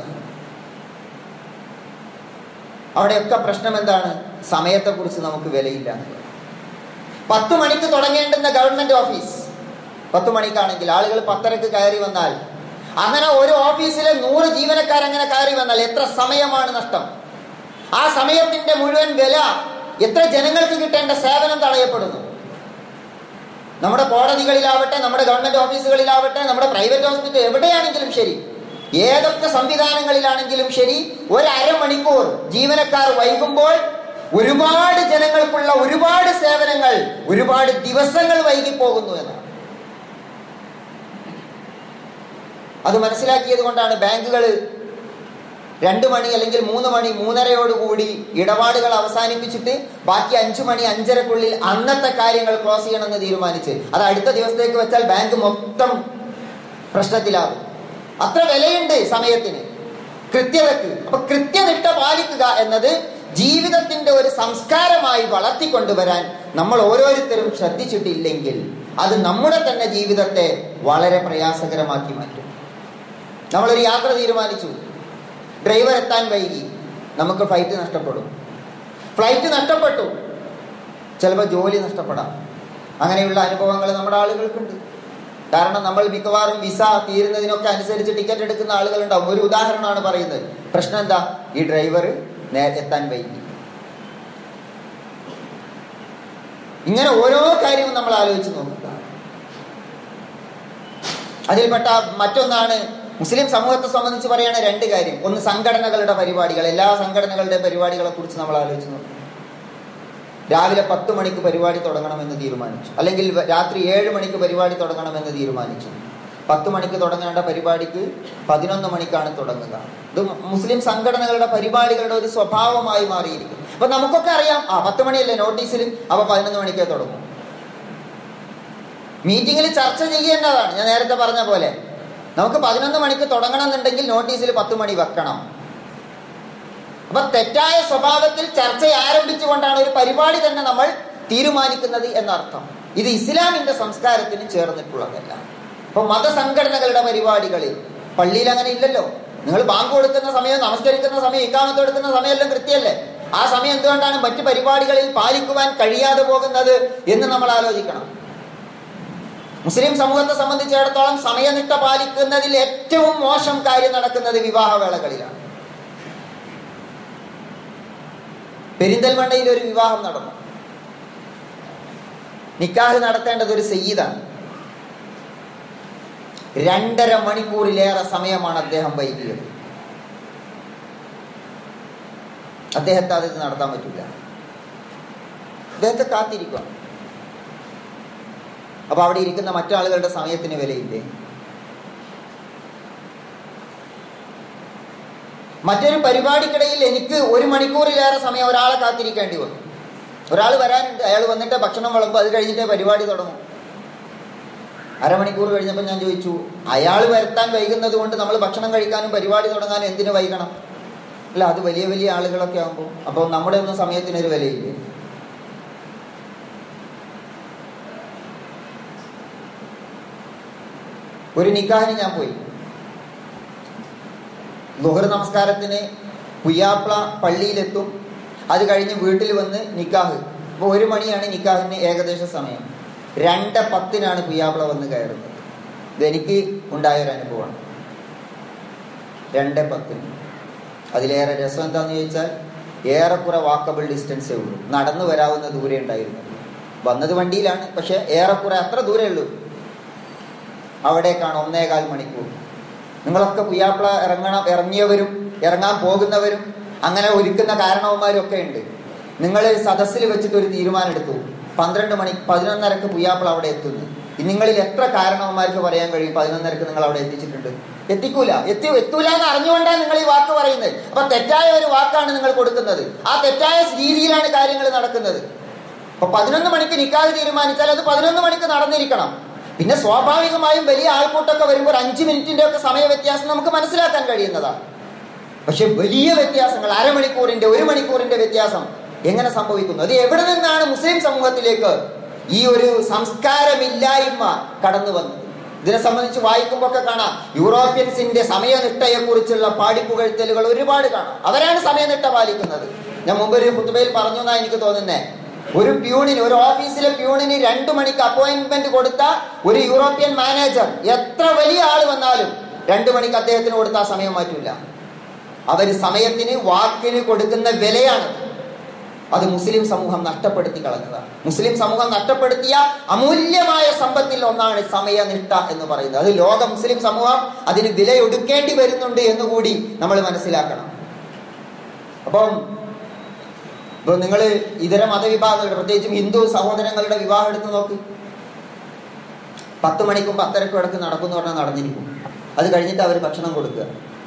അവിടെയൊക്കെ പ്രശ്നം എന്താണ് സമയത്തെക്കുറിച്ച് നമുക്ക് വിലയില്ല പത്ത് മണിക്ക് തുടങ്ങേണ്ടുന്ന ഗവൺമെന്റ് ഓഫീസ് പത്ത് മണിക്കാണെങ്കിൽ ആളുകൾ പത്തരക്ക് കയറി വന്നാൽ അങ്ങനെ ഒരു ഓഫീസിലെ നൂറ് ജീവനക്കാർ അങ്ങനെ കയറി വന്നാൽ എത്ര സമയമാണ് നഷ്ടം ആ സമയത്തിന്റെ മുഴുവൻ വില എത്ര ജനങ്ങൾക്ക് കിട്ടേണ്ട സേവനം തടയപ്പെടുന്നു നമ്മുടെ കോടതികളിലാവട്ടെ നമ്മുടെ ഗവൺമെന്റ് ഓഫീസുകളിലാവട്ടെ നമ്മുടെ പ്രൈവറ്റ് ഹോസ്പിറ്റൽ എവിടെയാണെങ്കിലും ശരി ഏതൊക്കെ സംവിധാനങ്ങളിലാണെങ്കിലും ശരി ഒരു അരമണിക്കൂർ ജീവനക്കാർ വൈകുമ്പോൾ ഒരുപാട് ജനങ്ങൾക്കുള്ള ഒരുപാട് സേവനങ്ങൾ ഒരുപാട് ദിവസങ്ങൾ വൈകിപ്പോകുന്നു എന്നാണ് അത് മനസ്സിലാക്കിയത് കൊണ്ടാണ് ബാങ്കുകൾ രണ്ട് മണി അല്ലെങ്കിൽ മൂന്ന് മണി മൂന്നരയോടുകൂടി ഇടപാടുകൾ അവസാനിപ്പിച്ചിട്ട് ബാക്കി അഞ്ചു മണി അഞ്ചരക്കുള്ളിൽ അന്നത്തെ കാര്യങ്ങൾ ക്ലോസ് ചെയ്യണമെന്ന് തീരുമാനിച്ച് അത് അടുത്ത ദിവസത്തേക്ക് വെച്ചാൽ ബാങ്ക് മൊത്തം പ്രശ്നത്തിലാകും അത്ര വിലയുണ്ട് സമയത്തിന് കൃത്യതക്ക് അപ്പൊ കൃത്യനിഷ്ഠ പാലിക്കുക എന്നത് ജീവിതത്തിന്റെ ഒരു സംസ്കാരമായി വളർത്തിക്കൊണ്ടുവരാൻ നമ്മൾ ഓരോരുത്തരും ശ്രദ്ധിച്ചിട്ടില്ലെങ്കിൽ അത് നമ്മുടെ തന്നെ ജീവിതത്തെ വളരെ പ്രയാസകരമാക്കി മാറ്റും നമ്മളൊരു യാത്ര തീരുമാനിച്ചു ഡ്രൈവർ എത്താൻ വൈകി നമുക്ക് ഫ്ലൈറ്റ് നഷ്ടപ്പെടും ഫ്ലൈറ്റ് നഷ്ടപ്പെട്ടു ചിലപ്പോൾ ജോലി നഷ്ടപ്പെടാം അങ്ങനെയുള്ള അനുഭവങ്ങൾ നമ്മുടെ ആളുകൾക്കുണ്ട് കാരണം നമ്മൾ മിക്കവാറും വിസ തീരുന്നതിനൊക്കെ അനുസരിച്ച് ടിക്കറ്റ് എടുക്കുന്ന ആളുകളുണ്ടാവും ഒരു ഉദാഹരണമാണ് പറയുന്നത് പ്രശ്നം എന്താ ഈ ഡ്രൈവർ എത്താൻ വൈകി ഇങ്ങനെ ഓരോ കാര്യവും നമ്മൾ ആലോചിച്ച് നോക്കുക അതിൽപ്പെട്ട മറ്റൊന്നാണ് മുസ്ലിം സമൂഹത്തെ സംബന്ധിച്ച് പറയുന്ന രണ്ട് കാര്യം ഒന്ന് സംഘടനകളുടെ പരിപാടികൾ എല്ലാ സംഘടനകളുടെ പരിപാടികളെ കുറിച്ച് നമ്മൾ ആലോചിച്ച് നോക്കും രാവിലെ പത്ത് മണിക്ക് പരിപാടി തുടങ്ങണമെന്ന് തീരുമാനിച്ചു അല്ലെങ്കിൽ രാത്രി ഏഴ് മണിക്ക് പരിപാടി തുടങ്ങണമെന്ന് തീരുമാനിച്ചു പത്ത് മണിക്ക് തുടങ്ങേണ്ട പരിപാടിക്ക് പതിനൊന്ന് മണിക്കാണ് തുടങ്ങുക ഇത് മുസ്ലിം സംഘടനകളുടെ പരിപാടികളുടെ ഒരു സ്വഭാവമായി മാറിയിരിക്കും അപ്പൊ നമുക്കൊക്കെ അറിയാം ആ പത്ത് മണിയല്ലേ നോട്ടീസിൽ അപ്പൊ പതിനൊന്ന് മണിക്കേ തുടങ്ങും മീറ്റിംഗിൽ ചർച്ച ചെയ്യേണ്ടതാണ് ഞാൻ നേരത്തെ പറഞ്ഞ പോലെ നമുക്ക് പതിനൊന്ന് മണിക്ക് തുടങ്ങണം എന്നുണ്ടെങ്കിൽ നോട്ടീസിൽ പത്ത് മണി വെക്കണം അപ്പൊ തെറ്റായ സ്വഭാവത്തിൽ ചർച്ച ആരംഭിച്ചുകൊണ്ടാണ് ഒരു പരിപാടി തന്നെ നമ്മൾ തീരുമാനിക്കുന്നത് എന്നർത്ഥം ഇത് ഇസ്ലാമിന്റെ സംസ്കാരത്തിന് ചേർന്നിട്ടുള്ളതല്ല അപ്പൊ മതസംഘടനകളുടെ പരിപാടികളിൽ പള്ളിയിൽ അങ്ങനെ ഇല്ലല്ലോ നിങ്ങൾ ബാങ്ക് കൊടുക്കുന്ന സമയം നമസ്കരിക്കുന്ന സമയം ഇക്കാമത്ത് എടുക്കുന്ന സമയമെല്ലാം കൃത്യമല്ലേ ആ സമയം എന്തുകൊണ്ടാണ് മറ്റു പരിപാടികളിൽ പാലിക്കുവാൻ കഴിയാതെ പോകുന്നത് എന്ന് നമ്മൾ ആലോചിക്കണം മുസ്ലിം സമൂഹത്തെ സംബന്ധിച്ചിടത്തോളം സമയനിഷ്ഠ പാലിക്കുന്നതിൽ ഏറ്റവും മോശം കാര്യം നടക്കുന്നത് വിവാഹവേളകളിലാണ് പെരിന്തൽമണ്ണയിൽ ഒരു വിവാഹം നടന്നു നിക്കാഹ് നടത്തേണ്ടത് ഒരു സയ്യിദാണ് രണ്ടര മണിക്കൂറിലേറെ സമയമാണ് അദ്ദേഹം വൈകിയത് അദ്ദേഹത്തെ അത് നടത്താൻ പറ്റില്ല അദ്ദേഹത്തെ കാത്തിരിക്കുക അപ്പൊ അവിടെ ഇരിക്കുന്ന മറ്റാളുകളുടെ സമയത്തിന് വിലയില്ലേ മറ്റൊരു പരിപാടിക്കിടയിൽ എനിക്ക് ഒരു മണിക്കൂറിലേറെ സമയം ഒരാളെ കാത്തിരിക്കേണ്ടി വന്നു ഒരാൾ വരാനുണ്ട് അയാൾ വന്നിട്ട് ഭക്ഷണം വിളമ്പും അത് കഴിഞ്ഞിട്ടേ പരിപാടി തുടങ്ങും അരമണിക്കൂർ കഴിഞ്ഞപ്പോൾ ഞാൻ ചോദിച്ചു അയാൾ വരുത്താൻ വൈകുന്നത് കൊണ്ട് നമ്മൾ ഭക്ഷണം കഴിക്കാനും പരിപാടി തുടങ്ങാനും എന്തിനു വൈകണം അല്ല അത് വലിയ വലിയ ആളുകളൊക്കെ ആകുമ്പോൾ അപ്പോൾ നമ്മുടെ ഒന്നും സമയത്തിനൊരു വിലയില്ലേ ഒരു നിക്കാഹിന് ഞാൻ പോയി ലുഹർ നമസ്കാരത്തിന് പുയ്യാപ്ല പള്ളിയിലെത്തും അത് കഴിഞ്ഞ് വീട്ടിൽ വന്ന് നിക്കാഹ് അപ്പോൾ ഒരു മണിയാണ് നിക്കാഹിന് ഏകദേശ സമയം രണ്ട് പത്തിനാണ് പുയ്യാപ്ല വന്ന് കയറുന്നത് ഇതെനിക്ക് ഉണ്ടായ ഒരു അനുഭവമാണ് രണ്ട് പത്തിന് അതിലേറെ രസം എന്താണെന്ന് ചോദിച്ചാൽ ഏറെക്കുറെ വാക്കബിൾ ഡിസ്റ്റൻസേ ഉള്ളൂ നടന്നു വരാവുന്ന ദൂരെ ഉണ്ടായിരുന്നത് വന്നത് വണ്ടിയിലാണ് പക്ഷെ ഏറെക്കുറെ അത്ര ദൂരേ ഉള്ളൂ അവിടേക്കാണ് ഒന്നേകാൽ മണിക്കൂർ നിങ്ങളൊക്കെ പുയ്യാപ്പിള ഇറങ്ങണം ഇറങ്ങിയവരും ഇറങ്ങാൻ പോകുന്നവരും അങ്ങനെ ഒരുക്കുന്ന കാരണവന്മാരും ഒക്കെ ഉണ്ട് നിങ്ങൾ സദസ്സിൽ വെച്ചിട്ട് ഒരു തീരുമാനം എടുത്തു പന്ത്രണ്ട് മണി പതിനൊന്നരക്ക് പുയ്യാപ്പിള അവിടെ എത്തുന്നു നിങ്ങളിൽ എത്ര കാരണവന്മാർക്ക് പറയാൻ കഴിയും പതിനൊന്നരക്ക് നിങ്ങൾ അവിടെ എത്തിച്ചിട്ടുണ്ട് എത്തിക്കൂല എത്തി എത്തൂല എന്ന് അറിഞ്ഞുകൊണ്ടാണ് നിങ്ങൾ ഈ വാക്ക് പറയുന്നത് അപ്പൊ തെറ്റായ ഒരു വാക്കാണ് നിങ്ങൾ കൊടുക്കുന്നത് ആ തെറ്റായ രീതിയിലാണ് കാര്യങ്ങൾ നടക്കുന്നത് അപ്പൊ പതിനൊന്ന് മണിക്ക് നിക്കാതെ തീരുമാനിച്ചാൽ അത് പതിനൊന്ന് മണിക്ക് നടന്നിരിക്കണം പിന്നെ സ്വാഭാവികമായും വലിയ ആൾക്കൂട്ടമൊക്കെ വരുമ്പോൾ ഒരു അഞ്ച് മിനിറ്റിന്റെ ഒക്കെ സമയ വ്യത്യാസം നമുക്ക് മനസ്സിലാക്കാൻ കഴിയുന്നതാണ് പക്ഷെ വലിയ വ്യത്യാസങ്ങൾ അരമണിക്കൂറിന്റെ ഒരു മണിക്കൂറിന്റെ വ്യത്യാസം എങ്ങനെ സംഭവിക്കുന്നു അത് എവിടെ നിന്നാണ് മുസ്ലിം സമൂഹത്തിലേക്ക് ഈ ഒരു സംസ്കാരമില്ലായ്മ കടന്നു വന്നത് ഇതിനെ സംബന്ധിച്ച് വായിക്കുമ്പോൾ ഒക്കെ കാണാം യൂറോപ്യൻസിന്റെ സമയനിഷ്ഠയെ കുറിച്ചുള്ള പാടിപ്പുകഴ്ത്തലുകൾ ഒരുപാട് കാണാം അവരാണ് സമയനിഷ്ഠ പാലിക്കുന്നത് ഞാൻ മുമ്പ് ഒരു ഫുട്ബയിൽ പറഞ്ഞു എന്നാ എനിക്ക് തോന്നുന്നേ ഒരു പ്യൂണിന് ഒരു ഓഫീസിലെ പ്യൂണിന് രണ്ടു മണിക്ക് അപ്പോയിന്റ്മെന്റ് കൊടുത്ത ഒരു യൂറോപ്യൻ മാനേജർ എത്ര വലിയ ആള് വന്നാലും രണ്ടു മണിക്ക് അദ്ദേഹത്തിന് കൊടുത്ത ആ സമയം മാറ്റൂല അവര് സമയത്തിന് വാക്കിന് കൊടുക്കുന്ന വിലയാണ് അത് മുസ്ലിം സമൂഹം നഷ്ടപ്പെടുത്തി കളഞ്ഞതാണ് മുസ്ലിം സമൂഹം നഷ്ടപ്പെടുത്തിയ അമൂല്യമായ സമ്പത്തിൽ ഒന്നാണ് സമയനിഷ്ഠ എന്ന് പറയുന്നത് അത് ലോക മുസ്ലിം സമൂഹം അതിന് വിലയൊടുക്കേണ്ടി വരുന്നുണ്ട് എന്നുകൂടി നമ്മൾ മനസ്സിലാക്കണം അപ്പം ഇപ്പൊ നിങ്ങൾ ഇതര മതവിഭാഗങ്ങളുടെ പ്രത്യേകിച്ചും ഹിന്ദു സഹോദരങ്ങളുടെ വിവാഹം എടുത്ത് നോക്ക് പത്ത് മണിക്കും പത്തരക്കും ഇടക്ക് നടക്കും എന്ന് പറഞ്ഞാൽ നടന്നിരിക്കും അത് കഴിഞ്ഞിട്ട് അവർ ഭക്ഷണം കൊടുക്കുക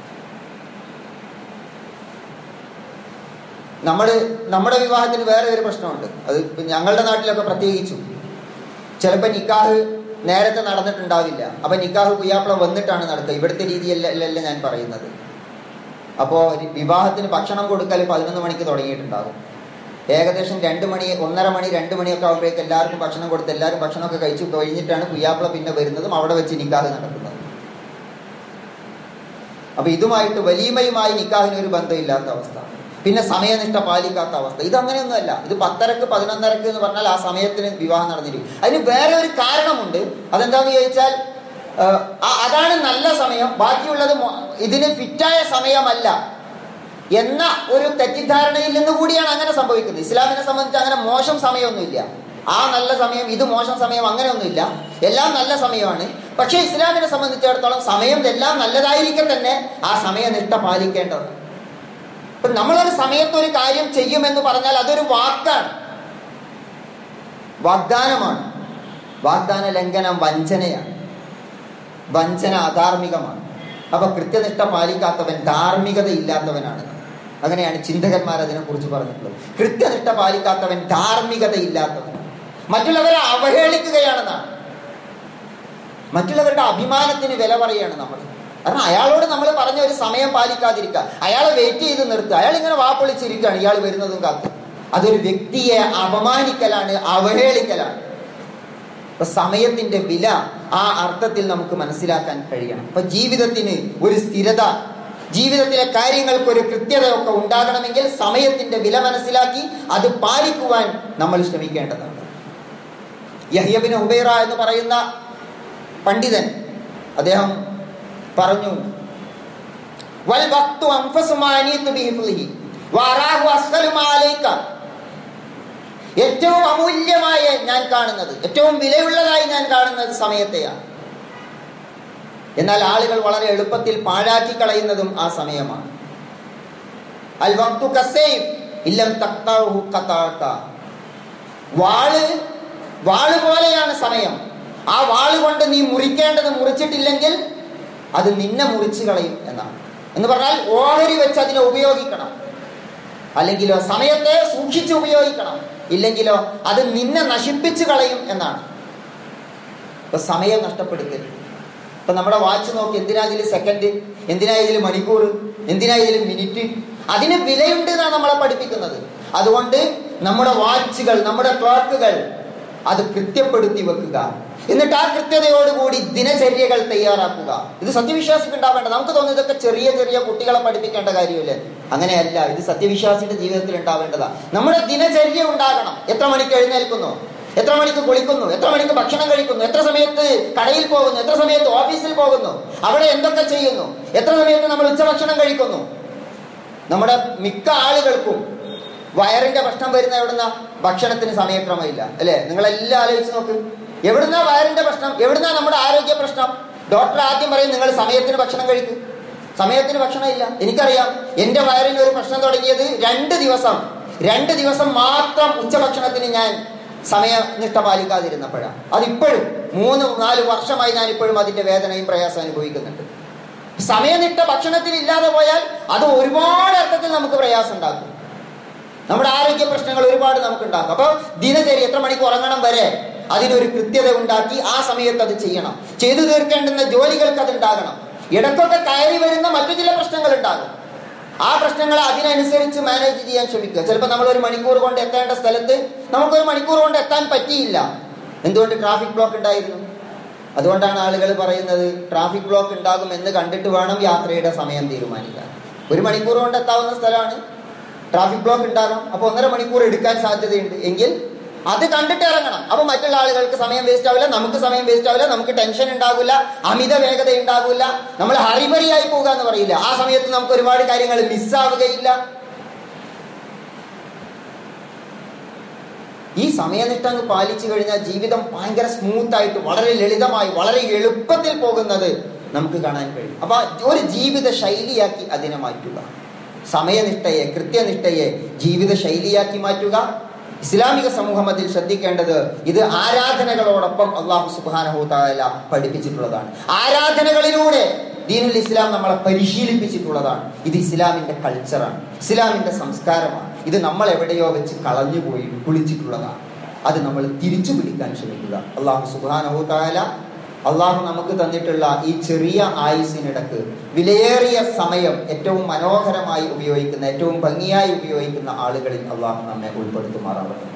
നമ്മൾ നമ്മുടെ വിവാഹത്തിന് വേറെ ഒരു പ്രശ്നമുണ്ട് അത് ഞങ്ങളുടെ നാട്ടിലൊക്കെ പ്രത്യേകിച്ചും ചിലപ്പോൾ നിക്കാഹ് നേരത്തെ നടന്നിട്ടുണ്ടാവില്ല അപ്പൊ നിക്കാഹ് കുയ്യാപ്പള വന്നിട്ടാണ് നടക്കുക ഇവിടുത്തെ രീതിയല്ല ഞാൻ പറയുന്നത് അപ്പോൾ വിവാഹത്തിന് ഭക്ഷണം കൊടുക്കൽ പതിനൊന്ന് മണിക്ക് തുടങ്ങിയിട്ടുണ്ടാകും ഏകദേശം രണ്ട് മണി ഒന്നര മണി രണ്ട് മണിയൊക്കെ ആകുമ്പോഴേക്ക് എല്ലാവർക്കും ഭക്ഷണം കൊടുത്ത് എല്ലാവരും ഭക്ഷണമൊക്കെ കഴിച്ചു കഴിഞ്ഞിട്ടാണ് കുയ്യാപ്പിള പിന്നെ വരുന്നതും അവിടെ വെച്ച് നിക്കാഹ് നടക്കുന്നത് അപ്പൊ ഇതുമായിട്ട് വലിയമയുമായി നിക്കാഹിന് ഒരു ബന്ധമില്ലാത്ത അവസ്ഥ പിന്നെ സമയനിഷ്ഠ പാലിക്കാത്ത അവസ്ഥ ഇത് അങ്ങനെയൊന്നുമല്ല ഇത് പത്തരക്ക് പതിനൊന്നരക്ക് എന്ന് പറഞ്ഞാൽ ആ സമയത്തിന് വിവാഹം നടന്നിരിക്കും അതിന് വേറെ ഒരു കാരണമുണ്ട് അതെന്താന്ന് ചോദിച്ചാൽ ഏഹ്, ആ- അതാണ് നല്ല സമയം ബാക്കിയുള്ളത് മോ- ഇതിന് ഫിറ്റായ സമയമല്ല എന്ന ഒരു തെറ്റിദ്ധാരണയിൽ നിന്ന് കൂടിയാണ് അങ്ങനെ സംഭവിക്കുന്നത് ഇസ്ലാമിനെ സംബന്ധിച്ച് അങ്ങനെ മോശം സമയമൊന്നുമില്ല ആ നല്ല സമയം ഇത് മോശം സമയം അങ്ങനെയൊന്നുമില്ല എല്ലാം നല്ല സമയമാണ് പക്ഷേ ഇസ്ലാമിനെ സംബന്ധിച്ചിടത്തോളം സമയം എല്ലാം നല്ലതായിരിക്കെ തന്നെ ആ സമയനിഷ്ഠ പാലിക്കേണ്ടത് ഇപ്പൊ നമ്മളൊരു സമയത്ത് ഒരു കാര്യം ചെയ്യുമെന്ന് പറഞ്ഞാൽ അതൊരു വാക്കാണ് വാഗ്ദാനമാണ് വാഗ്ദാന ലംഘനം വഞ്ചനയാണ് വഞ്ചന അധാർമികമാണ് അപ്പൊ കൃത്യനിഷ്ഠ പാലിക്കാത്തവൻ ധാർമ്മികത ഇല്ലാത്തവനാണ് അങ്ങനെയാണ് ചിന്തകന്മാർ അതിനെക്കുറിച്ച് പറഞ്ഞിട്ടുള്ളത് കൃത്യനിഷ്ഠ പാലിക്കാത്തവൻ ധാർമ്മികത ഇല്ലാത്തവനാണ് മറ്റുള്ളവരെ അവഹേളിക്കുകയാണെന്നാണ് മറ്റുള്ളവരുടെ അഭിമാനത്തിന് വില പറയുകയാണ് നമ്മൾ കാരണം അയാളോട് നമ്മൾ പറഞ്ഞ ഒരു സമയം പാലിക്കാതിരിക്കുക അയാളെ വെയിറ്റ് ചെയ്ത് നിർത്തുക അയാൾ ഇങ്ങനെ വാപ്പൊളിച്ചിരിക്കുകയാണ് ഇയാൾ വരുന്നതും കാത്ത് അതൊരു വ്യക്തിയെ അപമാനിക്കലാണ് അവഹേളിക്കലാണ് അപ്പൊ സമയത്തിന്റെ വില ആ അർത്ഥത്തിൽ നമുക്ക് മനസ്സിലാക്കാൻ കഴിയണം അപ്പൊ ജീവിതത്തിന് ഒരു സ്ഥിരത ജീവിതത്തിലെ കാര്യങ്ങൾക്ക് ഒരു കൃത്യതയൊക്കെ ഉണ്ടാകണമെങ്കിൽ സമയത്തിന്റെ വില മനസ്സിലാക്കി അത് പാലിക്കുവാൻ നമ്മൾ ശ്രമിക്കേണ്ടതാണ് യഹ്യബിൻ ഹുബൈറ എന്ന് പറയുന്ന പണ്ഡിതൻ അദ്ദേഹം പറഞ്ഞു വൽ വഖ്തു അൻഫസു മാ അനീതു ബിഹിഫ്ളിഹി വഅറാഹു അസ്ഹലു മാ അലൈക ഏറ്റവും അമൂല്യമായ ഞാൻ കാണുന്നത് ഏറ്റവും വിലയുള്ളതായി ഞാൻ കാണുന്നത് സമയത്തെയാണ് എന്നാൽ ആളുകൾ വളരെ എളുപ്പത്തിൽ പാഴാക്കി കളയുന്നതും ആ സമയമാണ് അൽ വഖ്തു കസൈഫ് ഇല്ലം തഖ്തഉഹു ഖതഅക വാള് വാള് പോലെയാണ് സമയം ആ വാള് കൊണ്ട് നീ മുറിക്കേണ്ടത് മുറിച്ചിട്ടില്ലെങ്കിൽ അത് നിന്നെ മുറിച്ചു കളയും എന്നാണ് എന്ന് പറഞ്ഞാൽ ഓഹരി വെച്ച് അതിനെ ഉപയോഗിക്കണം അല്ലെങ്കിലോ സമയത്തെ സൂക്ഷിച്ച് ഉപയോഗിക്കണം ഇല്ലെങ്കിലോ അത് നിന്നെ നശിപ്പിച്ചു കളയും എന്നാണ് ഇപ്പൊ സമയം നഷ്ടപ്പെടുത്തരുത് ഇപ്പൊ നമ്മുടെ വാച്ച് നോക്കി എന്തിനാ ഇതിൽ സെക്കൻഡ് എന്തിനാ ഇതിൽ മണിക്കൂർ എന്തിനാ ഇതിൽ മിനിറ്റ് അതിന് വിലയുണ്ട് എന്നാണ് നമ്മളെ പഠിപ്പിക്കുന്നത് അതുകൊണ്ട് നമ്മുടെ വാച്ചുകൾ നമ്മുടെ ക്ലോക്കുകൾ അത് കൃത്യപ്പെടുത്തി വെക്കുക എന്നിട്ട് ആ കൃത്യതയോടുകൂടി ദിനചര്യകൾ തയ്യാറാക്കുക ഇത് സത്യവിശ്വാസിക്ക് ഉണ്ടാവേണ്ട നമുക്ക് തോന്നുന്നു ഇതൊക്കെ ചെറിയ ചെറിയ കുട്ടികളെ പഠിപ്പിക്കേണ്ട കാര്യമല്ലേ അങ്ങനെയല്ല ഇത് സത്യവിശ്വാസിയുടെ ജീവിതത്തിൽ ഉണ്ടാവേണ്ടതാ നമ്മുടെ ദിനചര്യ ഉണ്ടാകണം എത്ര മണിക്ക് എഴുന്നേൽക്കുന്നു എത്ര മണിക്ക് കുളിക്കുന്നു എത്ര മണിക്ക് ഭക്ഷണം കഴിക്കുന്നു എത്ര സമയത്ത് കടയിൽ പോകുന്നു എത്ര സമയത്ത് ഓഫീസിൽ പോകുന്നു അവിടെ എന്തൊക്കെ ചെയ്യുന്നു എത്ര സമയത്ത് നമ്മൾ ഉച്ചഭക്ഷണം കഴിക്കുന്നു നമ്മുടെ മിക്ക ആളുകൾക്കും വയറിന്റെ പ്രശ്നം വരുന്ന എവിടുന്ന ഭക്ഷണത്തിന് സമയക്രമമില്ല അല്ലെ നിങ്ങളെല്ലാം ആലോചിച്ച് നോക്ക് എവിടുന്നാ വയറിന്റെ പ്രശ്നം എവിടുന്നാ നമ്മുടെ ആരോഗ്യ പ്രശ്നം ഡോക്ടർ ആദ്യം പറയും നിങ്ങൾ സമയത്തിന് ഭക്ഷണം കഴിക്കും സമയത്തിന് ഭക്ഷണം ഇല്ല എനിക്കറിയാം എന്റെ വയറിന് ഒരു പ്രശ്നം തുടങ്ങിയത് രണ്ട് ദിവസം രണ്ട് ദിവസം മാത്രം ഉച്ചഭക്ഷണത്തിന് ഞാൻ സമയനിഷ്ഠ പാലിക്കാതിരുന്നപ്പോഴാണ് അതിപ്പോഴും മൂന്ന് നാല് വർഷമായി ഞാൻ ഇപ്പോഴും അതിന്റെ വേദനയും പ്രയാസം അനുഭവിക്കുന്നുണ്ട് സമയനിഷ്ഠ ഭക്ഷണത്തിൽ ഇല്ലാതെ പോയാൽ അത് ഒരുപാട് അർത്ഥത്തിൽ നമുക്ക് പ്രയാസം ഉണ്ടാക്കും നമ്മുടെ ആരോഗ്യ പ്രശ്നങ്ങൾ ഒരുപാട് നമുക്ക് ഉണ്ടാക്കും അപ്പൊ ദിനചര്യ എത്ര മണിക്ക് ഉറങ്ങണം വരെ അതിനൊരു കൃത്യത ഉണ്ടാക്കി ആ സമയത്ത് അത് ചെയ്യണം ചെയ്തു തീർക്കേണ്ടുന്ന ജോലികൾക്ക് അത് ഉണ്ടാകണം ഇടയ്ക്കൊക്കെ കയറി വരുന്ന മറ്റു ചില പ്രശ്നങ്ങൾ ഉണ്ടാകും ആ പ്രശ്നങ്ങൾ അതിനനുസരിച്ച് മാനേജ് ചെയ്യാൻ ശ്രമിക്കുക ചിലപ്പോൾ നമ്മൾ ഒരു മണിക്കൂർ കൊണ്ട് എത്തേണ്ട സ്ഥലത്ത് നമുക്കൊരു മണിക്കൂർ കൊണ്ട് എത്താൻ പറ്റിയില്ല എന്തുകൊണ്ട് ട്രാഫിക് ബ്ലോക്ക് ഉണ്ടായിരുന്നു അതുകൊണ്ടാണ് ആളുകൾ പറയുന്നത് ട്രാഫിക് ബ്ലോക്ക് ഉണ്ടാകും എന്ന് കണ്ടിട്ട് വേണം യാത്രയുടെ സമയം തീരുമാനിക്കാൻ ഒരു മണിക്കൂർ കൊണ്ട് എത്താവുന്ന സ്ഥലമാണ് ട്രാഫിക് ബ്ലോക്ക് ഉണ്ടാകാം അപ്പൊ ഒന്നര മണിക്കൂർ എടുക്കാൻ സാധ്യതയുണ്ട് എങ്കിൽ അത് കണ്ടിട്ട് ഇറങ്ങണം അപ്പൊ മറ്റുള്ള ആളുകൾക്ക് സമയം വേസ്റ്റ് ആവില്ല നമുക്ക് സമയം വേസ്റ്റ് ആവില്ല നമുക്ക് ടെൻഷൻ ഉണ്ടാവില്ല അമിത വേഗത ഉണ്ടാവില്ല നമ്മൾ ഹറിബറിയായി പോകുക എന്ന് പറയില്ല ആ സമയത്ത് നമുക്ക് ഒരുപാട് കാര്യങ്ങൾ മിസ്സാവുകയില്ല ഈ സമയനിഷ്ഠ അങ്ങ് പാലിച്ചു കഴിഞ്ഞാൽ ജീവിതം ഭയങ്കര സ്മൂത്ത് ആയിട്ട് വളരെ ലളിതമായി വളരെ എളുപ്പത്തിൽ പോകുന്നത് നമുക്ക് കാണാൻ കഴിയും അപ്പൊ ഒരു ജീവിത ശൈലിയാക്കി അതിനെ മാറ്റുക സമയനിഷ്ഠയെ കൃത്യനിഷ്ഠയെ ജീവിത ശൈലിയാക്കി മാറ്റുക ഇസ്ലാമിക സമൂഹം അതിൽ ശ്രദ്ധിക്കേണ്ടത് ഇത് ആരാധനകളോടൊപ്പം അള്ളാഹു സുബാനഹുത്താല പഠിപ്പിച്ചിട്ടുള്ളതാണ് ആരാധനകളിലൂടെ ദീനുൽ ഇസ്ലാം നമ്മളെ പരിശീലിപ്പിച്ചിട്ടുള്ളതാണ് ഇത് ഇസ്ലാമിന്റെ കൾച്ചറാണ് ഇസ്ലാമിന്റെ സംസ്കാരമാണ് ഇത് നമ്മൾ എവിടെയോ വെച്ച് കളഞ്ഞുപോയി കുളിച്ചിട്ടുള്ളതാണ് അത് നമ്മൾ തിരിച്ചു പിടിക്കാൻ ശ്രമിക്കുക അള്ളാഹു സുബാനഹുത്താല അള്ളാഹു നമുക്ക് തന്നിട്ടുള്ള ഈ ചെറിയ ആയുസിനിടക്ക് വിലയേറിയ സമയം ഏറ്റവും മനോഹരമായി ഉപയോഗിക്കുന്ന ഏറ്റവും ഭംഗിയായി ഉപയോഗിക്കുന്ന ആളുകളിൽ അള്ളാഹു നമ്മെ ഉൾപ്പെടുത്തുമാറാവട്ടെ